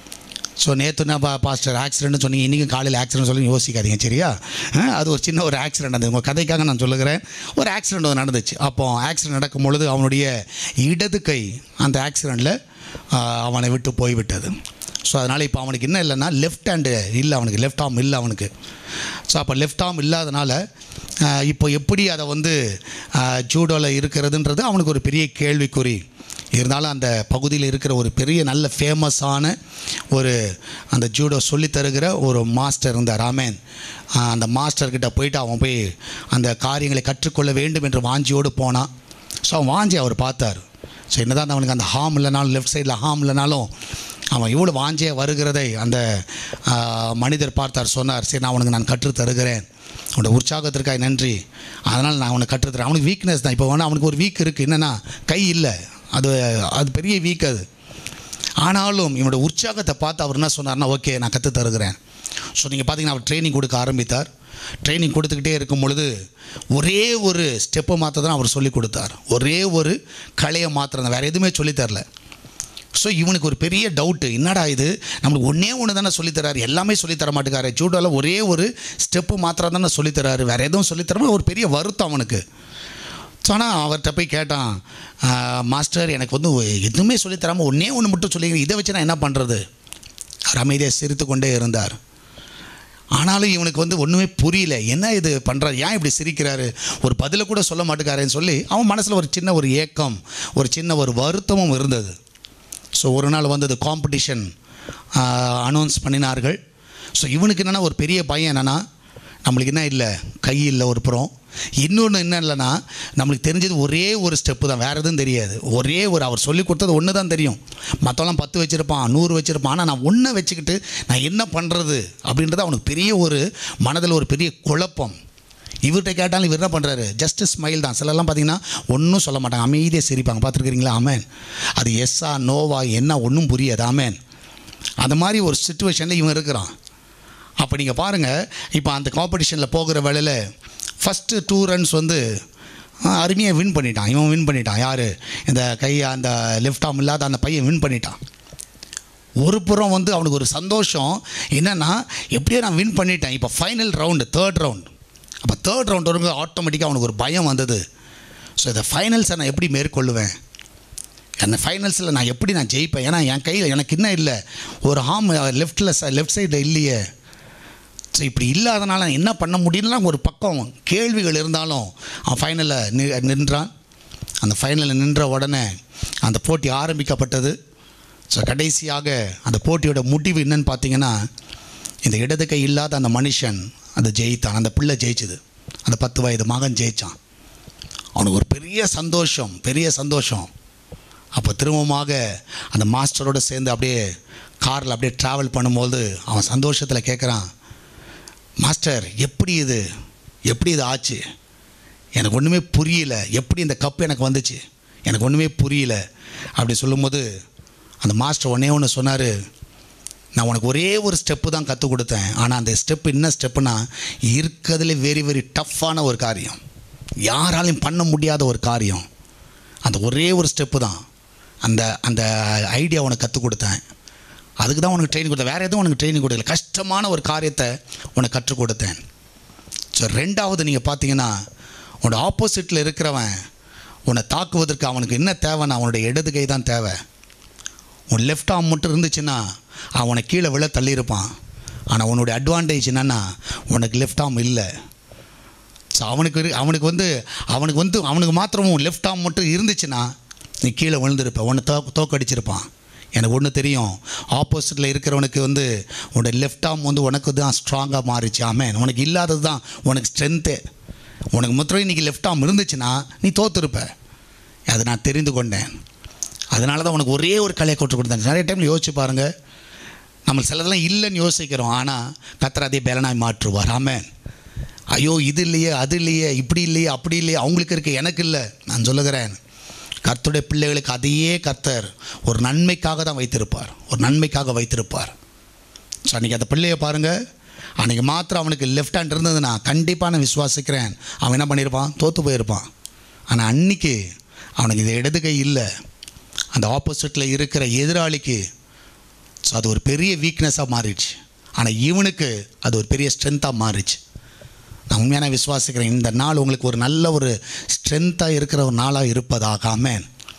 ஸோ நேற்று நான் பா பாஸ்டர் ஆக்சிடென்ட்னு சொன்னீங்க இன்றைக்கும் காலையில் ஆக்சிடென்ட் சொல்லி யோசிக்காதீங்க சரியா அஹ், அது ஒரு சின்ன ஒரு ஆக்சிடென்ட் அது உங்கள் கதைக்காக நான் சொல்லுகிறேன் ஒரு ஆக்சிடென்ட் வந்து நடந்துச்சு அப்போ ஆக்சிடென்ட் நடக்கும் பொழுது அவனுடைய இடது கை அந்த ஆக்சிடெண்ட்டில் அவனை விட்டு போய்விட்டது ஸோ அதனால் இப்போ அவனுக்கு என்ன இல்லைன்னா லெஃப்ட் ஹேண்டு இல்லை அவனுக்கு லெஃப்ட் ஆர்ம் இல்லை அவனுக்கு ஸோ அப்போ லெஃப்ட் ஆர்ம் இல்லாதனால ஆஹ், இப்போ எப்படி அதை வந்து ஜூடோவில் இருக்கிறதுன்றது அவனுக்கு ஒரு பெரிய கேள்விக்குறி இருந்தாலும் அந்த பகுதியில் இருக்கிற ஒரு பெரிய நல்ல ஃபேமஸான ஒரு அந்த ஜூடோ சொல்லித் தருகிற ஒரு மாஸ்டர் இருந்தார் ராமேன் ஆஹ், அந்த மாஸ்டர்கிட்ட போயிட்டு அவன் போய் அந்த காரியங்களை கற்றுக்கொள்ள வேண்டும் என்று வாஞ்சியோடு போனான் ஸோ அவன் வாஞ்சி அவர் பார்த்தார் ஸோ என்னதான் அவனுக்கு அந்த ஹார்ம் இல்லைனாலும் லெஃப்ட் சைடில் ஹார்ம் இல்லைனாலும் அவன் இவ்வளோ வாஞ்சியாக வருகிறதை அந்த ஆ, மனிதர் பார்த்தார் சொன்னார் சரி நான் உனக்கு நான் கற்றுத் தருகிறேன் உன்னோட உற்சாகத்திற்காக நன்றி அதனால் நான் அவனுக்கு கற்றுத்தரேன் அவனுக்கு வீக்னஸ் தான் இப்போ வேணால் அவனுக்கு ஒரு வீக் இருக்குது என்னென்னா கை இல்லை அது அது பெரிய வீக் அது ஆனாலும் இவனோட உற்சாகத்தை பார்த்து அவர் என்ன சொன்னார்னா ஓகே நான் கற்றுத் தருகிறேன் ஸோ நீங்கள் பார்த்தீங்கன்னா அவர் ட்ரைனிங் கொடுக்க ஆரம்பித்தார் ட்ரைனிங் கொடுத்துக்கிட்டே இருக்கும் பொழுது ஒரே ஒரு ஸ்டெப்பை மாற்ற தான் அவர் சொல்லி கொடுத்தார் ஒரே ஒரு கலையை மாத்திரம் வேறு எதுவுமே சொல்லித் தரல ஸோ இவனுக்கு ஒரு பெரிய டவுட்டு என்னடா இது நம்மளுக்கு ஒன்றே ஒன்று தானே சொல்லித்தராரு எல்லாமே சொல்லித் தர மாட்டேங்காரு ஜூடோவில் ஒரே ஒரு ஸ்டெப்பு மாத்திரம் தானே சொல்லித்தராரு வேறு எதுவும் சொல்லித்தராம ஒரு பெரிய வருத்தம் அவனுக்கு ஸோ ஆனால் அவர்கிட்ட போய் கேட்டான் "ஆஹ், மாஸ்டர் எனக்கு வந்து எதுவுமே சொல்லித் தராமல் ஒன்றே ஒன்று மட்டும் சொல்லி இதை வச்சு நான் என்ன பண்ணுறது அவர் அமைதியாக சிரித்து கொண்டே இருந்தார் ஆனாலும் இவனுக்கு வந்து ஒன்றுமே புரியல என்ன இது பண்ணுறாரு ஏன் இப்படி சிரிக்கிறாரு ஒரு பதிலை கூட சொல்ல மாட்டேங்காரேன்னு சொல்லி அவன் மனசில் ஒரு சின்ன ஒரு ஏக்கம் ஒரு சின்ன ஒரு வருத்தமும் இருந்தது ஸோ ஒரு நாள் வந்தது காம்படிஷன் அனௌன்ஸ் பண்ணினார்கள் ஸோ இவனுக்கு என்னென்னா ஒரு பெரிய பையன் என்னென்னா நம்மளுக்கு என்ன இல்லை கை இல்லை ஒரு புறம் இன்னொன்று என்ன இல்லைன்னா நம்மளுக்கு தெரிஞ்சது ஒரே ஒரு ஸ்டெப்பு தான் வேறு எதுவும் தெரியாது ஒரே ஒரு அவர் சொல்லி கொடுத்தது ஒன்று தான் தெரியும் மற்றவெல்லாம் பத்து வச்சுருப்பான் நூறு வச்சுருப்பான் ஆனால் நான் ஒன்றை வச்சுக்கிட்டு நான் என்ன பண்ணுறது அப்படின்றது அவனுக்கு பெரிய ஒரு மனதில் ஒரு பெரிய குழப்பம் இவர்கிட்ட கேட்டாலும் இவர் என்ன பண்ணுறாரு ஜஸ்ட் ஸ்மைல் தான் சிலர்லாம் பார்த்தீங்கன்னா ஒன்றும் சொல்ல மாட்டாங்க அமைதியாக சிரிப்பாங்க பார்த்துருக்கிறீங்களா ஆமேன் அது எஸ்ஸா நோவா என்ன ஒன்றும் புரியாது ஆமேன் அந்த மாதிரி ஒரு சுச்சுவேஷனில் இவன் இருக்கிறான் அப்போ நீங்கள் பாருங்கள் இப்போ அந்த காம்படிஷனில் போகிற வேளையில் ஃபஸ்ட்டு டூ ரன்ஸ் வந்து அருமையாக வின் பண்ணிட்டான் இவன் வின் பண்ணிட்டான் யார் இந்த கை அந்த லெஃப்ட் ஆர்ம் இல்லாத அந்த பையன் வின் பண்ணிட்டான் ஒரு புறம் வந்து அவனுக்கு ஒரு சந்தோஷம் என்னென்னா எப்படியோ நான் வின் பண்ணிட்டேன் இப்போ ஃபைனல் ரவுண்டு தேர்ட் ரவுண்ட் அப்போ தேர்ட் ரவுண்ட் வரும்போது ஆட்டோமேட்டிக்காக அவனுக்கு ஒரு பயம் வந்தது ஸோ இந்த ஃபைனல்ஸை நான் எப்படி மேற்கொள்ளுவேன் அந்த ஃபைனல்ஸில் நான் எப்படி நான் ஜெயிப்பேன் ஏன்னா என் கையில் எனக்கு இன்னும் இல்லை ஒரு ஹார்ம் லெஃப்ட்டில் லெஃப்ட் சைடில் இல்லையே ஸோ இப்படி இல்லாதனால நான் என்ன பண்ண முடியலாம் ஒரு பக்கம் கேள்விகள் இருந்தாலும் அவன் ஃபைனலில் நி நின்றான் அந்த ஃபைனலில் நின்ற உடனே அந்த போட்டி ஆரம்பிக்கப்பட்டது ஸோ கடைசியாக அந்த போட்டியோட முடிவு என்னன்னு பார்த்தீங்கன்னா இந்த இடது கை இல்லாத அந்த மனுஷன் அதை ஜெயித்தான் அந்த பிள்ளை ஜெயிச்சுது அந்த பத்து வயது மகன் ஜெயித்தான் அவனுக்கு ஒரு பெரிய சந்தோஷம் பெரிய சந்தோஷம் அப்போ திரும்பமாக அந்த மாஸ்டரோடு சேர்ந்து அப்படியே காரில் அப்படியே ட்ராவல் பண்ணும்போது அவன் சந்தோஷத்தில் கேட்குறான் மாஸ்டர் எப்படி இது எப்படி இது ஆச்சு எனக்கு ஒன்றுமே புரியல எப்படி இந்த கப் எனக்கு வந்துச்சு எனக்கு ஒன்றுமே புரியல அப்படி சொல்லும்போது அந்த மாஸ்டர் ஒன்றே ஒன்று சொன்னார் நான் உனக்கு ஒரே ஒரு ஸ்டெப்பு தான் கற்றுக் கொடுத்தேன் ஆனால் அந்த ஸ்டெப்பு என்ன ஸ்டெப்புனா இருக்கிறதுல வெரி வெரி டஃப்பான ஒரு காரியம் யாராலையும் பண்ண முடியாத ஒரு காரியம் அந்த ஒரே ஒரு ஸ்டெப்பு தான் அந்த அந்த ஐடியா உனக்கு கற்றுக் கொடுத்தேன் அதுக்கு தான் உனக்கு ட்ரைனிங் கொடுத்தேன் வேறு எதுவும் உனக்கு ட்ரைனிங் கொடுக்கல கஷ்டமான ஒரு காரியத்தை உனக்கு கற்றுக் கொடுத்தேன் ஸோ ரெண்டாவது நீங்கள் பார்த்தீங்கன்னா உன்னோட ஆப்போசிட்டில் இருக்கிறவன் உன்னை தாக்குவதற்கு அவனுக்கு என்ன தேவைன்னா அவனுடைய இடது கை தான் தேவை உன் லெஃப்ட் ஆர்ம் மட்டும் இருந்துச்சுன்னா அவனை கீழே விழ தள்ளியிருப்பான் ஆனால் உன்னுடைய அட்வான்டேஜ் என்னென்னா உனக்கு லெஃப்ட் ஆர்ம் இல்லை ஸோ அவனுக்கு இரு- அவனுக்கு வந்து அவனுக்கு வந்து அவனுக்கு மாத்திரமும் லெஃப்ட் ஆர்ம் மட்டும் இருந்துச்சுன்னா நீ கீழே விழுந்திருப்ப உன்னை தோ தோக்கடிச்சிருப்பான் எனக்கு ஒன்று தெரியும் ஆப்போசிட்டில் இருக்கிறவனுக்கு வந்து உன்னோட லெஃப்ட் ஆர்ம் வந்து உனக்கு தான் ஸ்ட்ராங்காக மாறிச்சு ஆமேன் உனக்கு இல்லாதது தான் உனக்கு ஸ்ட்ரென்த்து உனக்கு மாத்திரம் இன்றைக்கி லெஃப்ட் ஆர்ம் இருந்துச்சுன்னா நீ தோத்துருப்ப அதை நான் தெரிந்து கொண்டேன் அதனால தான் உனக்கு ஒரே ஒரு கலையை கொட்டு கொடுத்தேன் நிறைய டைமில் யோசிச்சு பாருங்கள் நம்ம சிலதெல்லாம் இல்லைன்னு யோசிக்கிறோம் ஆனால் கத்தர் அதே பேலனாய் மாற்றுவார் ஆமென் ஐயோ இது இல்லையே அது இல்லையே இப்படி இல்லையே அப்படி இல்லையே அவங்களுக்கு இருக்கு எனக்கு இல்லை நான் சொல்லுகிறேன் கர்த்தருடைய பிள்ளைகளுக்கு அதையே கர்த்தர் ஒரு நன்மைக்காக தான் வைத்திருப்பார் ஒரு நன்மைக்காக வைத்திருப்பார் ஸோ அன்றைக்கி அந்த பிள்ளையை பாருங்கள் அன்றைக்கி மாத்திரம் அவனுக்கு லெஃப்ட் ஹேண்ட் இருந்ததுன்னா கண்டிப்பாக நான் விசுவாசிக்கிறேன் அவன் என்ன பண்ணியிருப்பான் தோற்று போயிருப்பான் ஆனால் அன்னைக்கு அவனுக்கு இது இடது கை இல்லை அந்த ஆப்போசிட்டில் இருக்கிற எதிராளிக்கு ஸோ அது ஒரு பெரிய வீக்னஸாக மாறிடுச்சு ஆனால் இவனுக்கு அது ஒரு பெரிய ஸ்ட்ரென்த்தாக மாறிச்சு நான் உண்மையான விசுவாசிக்கிறேன் இந்த நாள் உங்களுக்கு ஒரு நல்ல ஒரு ஸ்ட்ரென்த்தாக இருக்கிற ஒரு நாளாக இருப்பதாக ஆமென்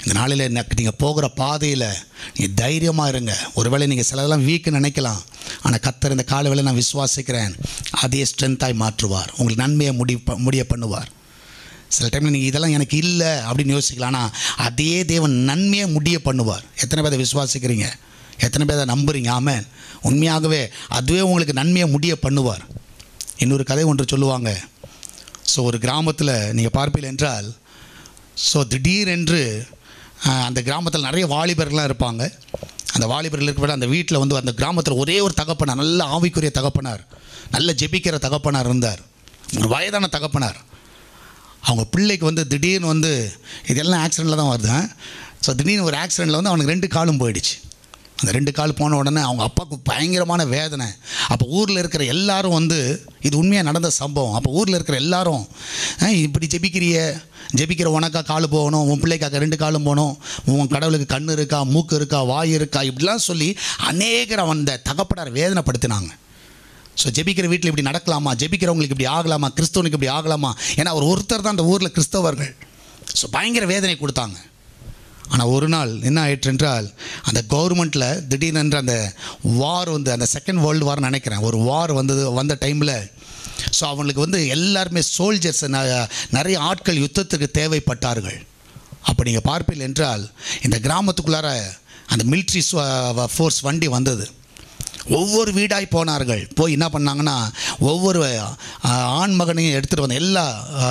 இந்த நாளில் நீங்கள் போகிற பாதையில் நீங்கள் தைரியமாக இருங்க ஒருவேளை நீங்கள் சிலதெல்லாம் வீக்கு நினைக்கலாம் ஆனால் கத்தர் இந்த காலை வேளை நான் விசுவாசிக்கிறேன் அதே ஸ்ட்ரென்த்தாய் மாற்றுவார் உங்களுக்கு நன்மையை முடி முடிய பண்ணுவார் சில டைமில் நீங்கள் இதெல்லாம் எனக்கு இல்லை அப்படின்னு யோசிக்கலாம் ஆனால் அதே தேவன் நன்மையை முடிய பண்ணுவார் எத்தனை பேரை விசுவாசிக்கிறீங்க எத்தனை பேரை நம்புறீங்க ஆமென் உண்மையாகவே அதுவே உங்களுக்கு நன்மையை முடிய பண்ணுவார் இன்னொரு கதை ஒன்று சொல்லுவாங்க ஸோ ஒரு கிராமத்தில் நீங்கள் பார்ப்பீர்கள் என்றால் ஸோ திடீரென்று ஆஹ், அந்த கிராமத்தில் நிறைய வாலிபர்கள்லாம் இருப்பாங்க அந்த வாலிபர்கள் இருக்கிற அந்த வீட்டில் வந்து அந்த கிராமத்தில் ஒரே ஒரு தகப்பனார் நல்ல ஆவிக்குரிய தகப்பனார் நல்ல ஜெபிக்கிற தகப்பனார் இருந்தார் ஒரு வயதான தகப்பனார் அவங்க பிள்ளைக்கு வந்து திடீர்னு வந்து இதெல்லாம் ஆக்சிடெண்ட்டில் தான் வருது ஸோ திடீர்னு ஒரு ஆக்சிடெண்ட்டில் வந்து அவனுக்கு ரெண்டு காலும் போயிடுச்சு அந்த ரெண்டு கால் போன உடனே அவங்க அப்பாவுக்கு பயங்கரமான வேதனை அப்போ ஊரில் இருக்கிற எல்லாரும் வந்து இது உண்மையாக நடந்த சம்பவம் அப்போ ஊரில் இருக்கிற எல்லாரும் "ஆ, இப்படி ஜெபிக்கிறிய ஜெபிக்கிற உனக்கா கால் போகணும் உன் பிள்ளைக்காக்க ரெண்டு காலும் போகணும் உன் கடவுளுக்கு கண் இருக்கா மூக்கு இருக்கா வாய் இருக்கா இப்படிலாம் சொல்லி அநேகர் அந்த தகப்படார் வேதனைப்படுத்தினாங்க ஸோ ஜெபிக்கிற வீட்டில் இப்படி நடக்கலாமா ஜெபிக்கிறவங்களுக்கு இப்படி ஆகலாமா கிறிஸ்தவனுக்கு இப்படி ஆகலாமா ஏன்னா அவர் ஒருத்தர் தான் அந்த ஊரில் கிறிஸ்தவர்கள் ஸோ பயங்கர வேதனை கொடுத்தாங்க ஆனால் ஒரு நாள் என்ன ஆயிற்று என்றால் அந்த கவர்மெண்ட்டில் திடீர்னு அந்த வார் வந்து அந்த செகண்ட் வேர்ல்டு வார்னு நினைக்கிறேன் ஒரு வார் வந்தது வந்த டைமில் ஸோ அவங்களுக்கு வந்து எல்லாருமே சோல்ஜர்ஸ் நிறைய ஆட்கள் யுத்தத்துக்கு தேவைப்பட்டார்கள் அப்போ நீங்கள் பார்ப்பீர்கள் என்றால் இந்த கிராமத்துக்குள்ளார அந்த மிலிட்ரி ஃபோர்ஸ் வண்டி வந்தது ஒவ்வொரு வீடாய் போனார்கள் போய் என்ன பண்ணாங்கன்னா ஒவ்வொரு ஆஹ், ஆண் மகனையும் எடுத்துகிட்டு வந்த எல்லா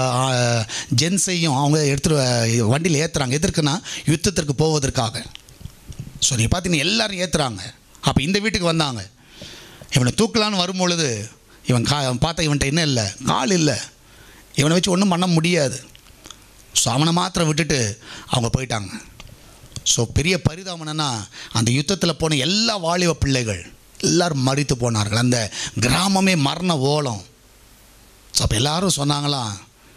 ஜென்ஸையும் அவங்க எடுத்துகிட்டு வண்டியில் ஏற்றுறாங்க எதற்குன்னா யுத்தத்திற்கு போவதற்காக ஸோ நீங்கள் பார்த்தீங்கன்னா எல்லாரும் ஏற்றுறாங்க அப்போ இந்த வீட்டுக்கு வந்தாங்க இவனை தூக்கலான்னு வரும்பொழுது இவன் கா அவன் பார்த்தா இவன்கிட்ட என்ன இல்லை கால் இல்லை இவனை வச்சு ஒன்றும் பண்ண முடியாது ஸோ அவனை மாத்திரம் விட்டுட்டு அவங்க போயிட்டாங்க ஸோ பெரிய பரிதாபம் என்னன்னா அந்த யுத்தத்தில் போன எல்லா வாலிப பிள்ளைகள் எல்லாரும் மறித்து போனார்கள் அந்த கிராமமே மரண ஓலம் ஸோ அப்போ எல்லாரும் சொன்னாங்களாம்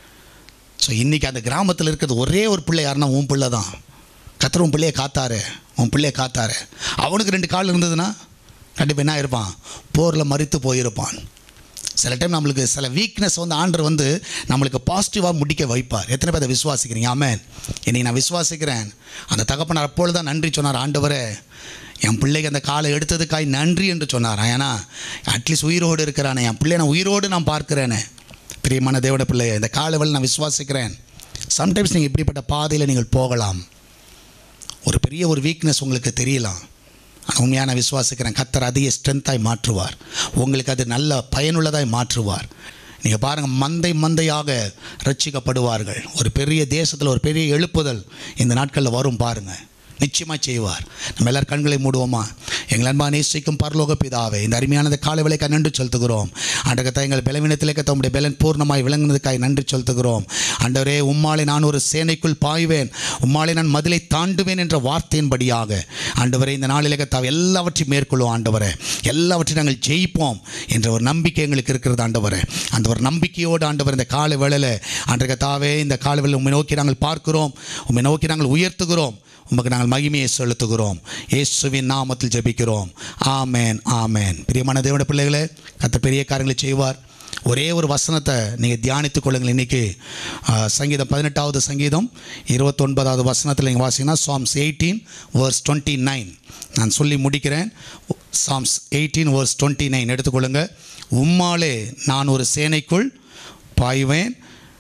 ஸோ இன்றைக்கி அந்த கிராமத்தில் இருக்கிறது ஒரே ஒரு பிள்ளை யாருன்னா உன் பிள்ளை தான் கத்தர் உன் பிள்ளையை காத்தாரு உன் பிள்ளையை காத்தாரு அவனுக்கு ரெண்டு கால் இருந்ததுன்னா கண்டிப்பாக என்ன இருப்பான் போரில் மறித்து போயிருப்பான் சில டைம் நம்மளுக்கு சில வீக்னஸ் வந்து ஆண்டர் வந்து நம்மளுக்கு பாசிட்டிவாக முடிக்க வைப்பார் எத்தனை பேர் அதை விசுவாசிக்கிறீங்க ஆமென் இன்னைக்கு நான் விசுவாசிக்கிறேன் அந்த தகப்பனார் அப்பொழுது தான் நன்றி சொன்னார் ஆண்டவரே என் பிள்ளைக்கு அந்த காலை எடுத்ததுக்காய் நன்றி என்று சொன்னார் ஏன்னா அட்லீஸ்ட் உயிரோடு இருக்கிறானே என் பிள்ளைய நான் உயிரோடு நான் பார்க்கிறேனே பிரியமான தேவட பிள்ளைய இந்த காலவெளியில் நான் விசுவாசிக்கிறேன் சம்டைம்ஸ் நீங்கள் இப்படிப்பட்ட பாதையில் நீங்கள் போகலாம் ஒரு பெரிய ஒரு வீக்னஸ் உங்களுக்கு தெரியலாம் ஆனால் உண்மையான விசுவாசிக்கிறேன் கத்தர் அதிக ஸ்ட்ரென்த்தாய் மாற்றுவார் உங்களுக்கு அது நல்ல பயனுள்ளதாய் மாற்றுவார் நீங்கள் பாருங்கள் மந்தை மந்தையாக ரட்சிக்கப்படுவார்கள் ஒரு பெரிய தேசத்தில் ஒரு பெரிய எழுப்புதல் இந்த நாட்களில் வரும் பாருங்கள் நிச்சயமாக செய்வார் நம்ம எல்லாரும் கண்களை மூடுவோமா எங்கள் அன்பா நேசிக்கும் பரலோக பிதாவே இந்த அருமையானது காலை விலைக்காக நன்றி செலுத்துகிறோம் அண்டகத்தை எங்கள் பலவீனத்திலே தம்முடைய பலன் பூர்ணமாய் விளங்குனதுக்காய் நன்றி செலுத்துகிறோம் ஆண்டவரே உம்மாலை நான் ஒரு சேனைக்குள் பாய்வேன் உம்மாலை நான் மதிலை தாண்டுவேன் என்ற வார்த்தையின்படியாக ஆண்டவரே இந்த நாளிலே கத்தாவை எல்லாவற்றையும் மேற்கொள்ளும் ஆண்டவரே எல்லாவற்றையும் நாங்கள் ஜெயிப்போம் என்ற ஒரு நம்பிக்கை எங்களுக்கு இருக்கிறது ஆண்டவரே அந்த ஒரு நம்பிக்கையோடு ஆண்டவர் இந்த கால வேளையில் ஆண்டு கத்தாவே இந்த கால வேளையில் உண்மை நோக்கி நாங்கள் பார்க்கிறோம் உண்மை நோக்கி நாங்கள் உயர்த்துகிறோம் உமக்கு நாங்கள் மகிமையை செலுத்துகிறோம் இயேசுவின் நாமத்தில் ஜெபிக்கிறோம் ஆமேன் ஆமேன் பிரியமான தேவன பிள்ளைகளே கத்த பெரிய காரியங்களை செய்வார் ஒரே ஒரு வசனத்தை நீங்கள் தியானித்துக் கொள்ளுங்கள் இன்றைக்கி சங்கீதம் பதினெட்டாவது சங்கீதம் இருபத்தொன்பதாவது வசனத்தில் நீங்கள் வாசிங்கன்னா Psalms eighteen verse twenty nine நான் சொல்லி முடிக்கிறேன் Psalms eighteen verse twenty nine எடுத்துக்கொள்ளுங்கள் உம்மாலே நான் ஒரு சேனைக்குள் பாய்வேன்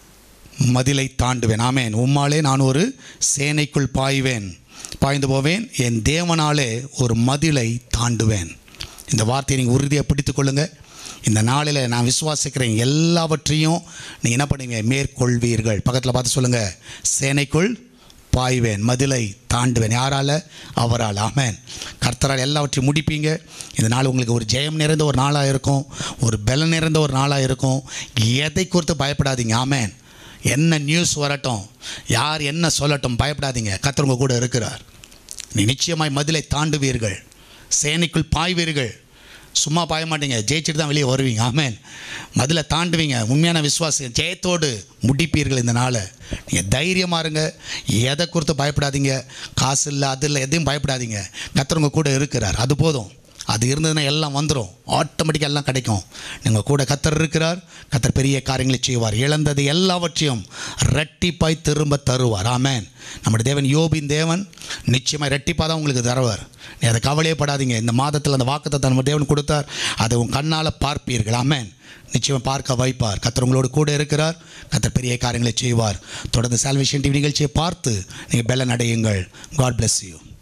மதிலை தாண்டுவேன் ஆமேன் உம்மாலே நான் ஒரு சேனைக்குள் பாய்வேன் பாய்ந்து போவேன் என் தேவனாலே ஒரு மதிலை தாண்டுவேன் இந்த வார்த்தையை நீங்கள் உறுதியாக பிடித்துக் கொள்ளுங்க இந்த நாளில் நான் விசுவாசிக்கிறேன் எல்லாவற்றையும் நீங்கள் என்ன பண்ணுவீங்க மேற்கொள்வீர்கள் பக்கத்தில் பார்த்து சொல்லுங்கள் சேனைக்குள் பாய்வேன் மதிலை தாண்டுவேன் யாரால அவரால் ஆமேன் கர்த்தரால் எல்லாவற்றையும் முடிப்பீங்க இந்த நாள் உங்களுக்கு ஒரு ஜெயம் நிறைந்த ஒரு நாளாக இருக்கும் ஒரு பலம் நிறைந்த ஒரு நாளாக இருக்கும் எதை குறித்து பயப்படாதீங்க ஆமேன் என்ன நியூஸ் வரட்டும் யார் என்ன சொல்லட்டும் பயப்படாதீங்க கர்த்தர் உங்க கூட இருக்கிறார் நீ நிச்சயமாய் மதிலை தாண்டுவீர்கள் சேனைக்குள் பாய்வீர்கள் சும்மா பாய மாட்டீங்க ஜெயிச்சுட்டு தான் வெளியே வருவீங்க ஆமேன் மதிலை தாண்டுவீங்க உண்மையான விசுவாசம் ஜெயத்தோடு முடிப்பீர்கள் இந்த நாளை நீங்கள் தைரியமாக இருங்க எதை குறித்து பயப்படாதீங்க காசு இல்லை அது இல்லை எதையும் பயப்படாதீங்க கர்த்தர் உங்க கூட இருக்கிறார் அது போதும் அது இருந்ததுன்னா எல்லாம் வந்துடும் ஆட்டோமேட்டிக்காக எல்லாம் கிடைக்கும் நீங்கள் கூட கத்தர் இருக்கிறார் கத்தர் பெரிய காரியங்களை செய்வார் இழந்தது எல்லாவற்றையும் ரெட்டிப்பாய் திரும்ப தருவார் ஆமென் நம்முடைய தேவன் யோபின் தேவன் நிச்சயமாக ரெட்டிப்பாக தான் உங்களுக்கு தருவார் நீ அதை கவலையே படாதீங்க இந்த மாதத்தில் அந்த வாக்குத்தத்தை நம்ம தேவன் கொடுத்தார் அதை உன் கண்ணால் பார்ப்பீர்கள் ஆமென் நிச்சயம் பார்க்க வைப்பார் கத்தர் உங்களோடு கூட இருக்கிறார் கத்தர் பெரிய காரியங்களை செய்வார் தொடர்ந்து சால்வேஷன் டிவி நிகழ்ச்சியை பார்த்து நீங்கள் பெல்லன் அடையுங்கள் காட் bless யூ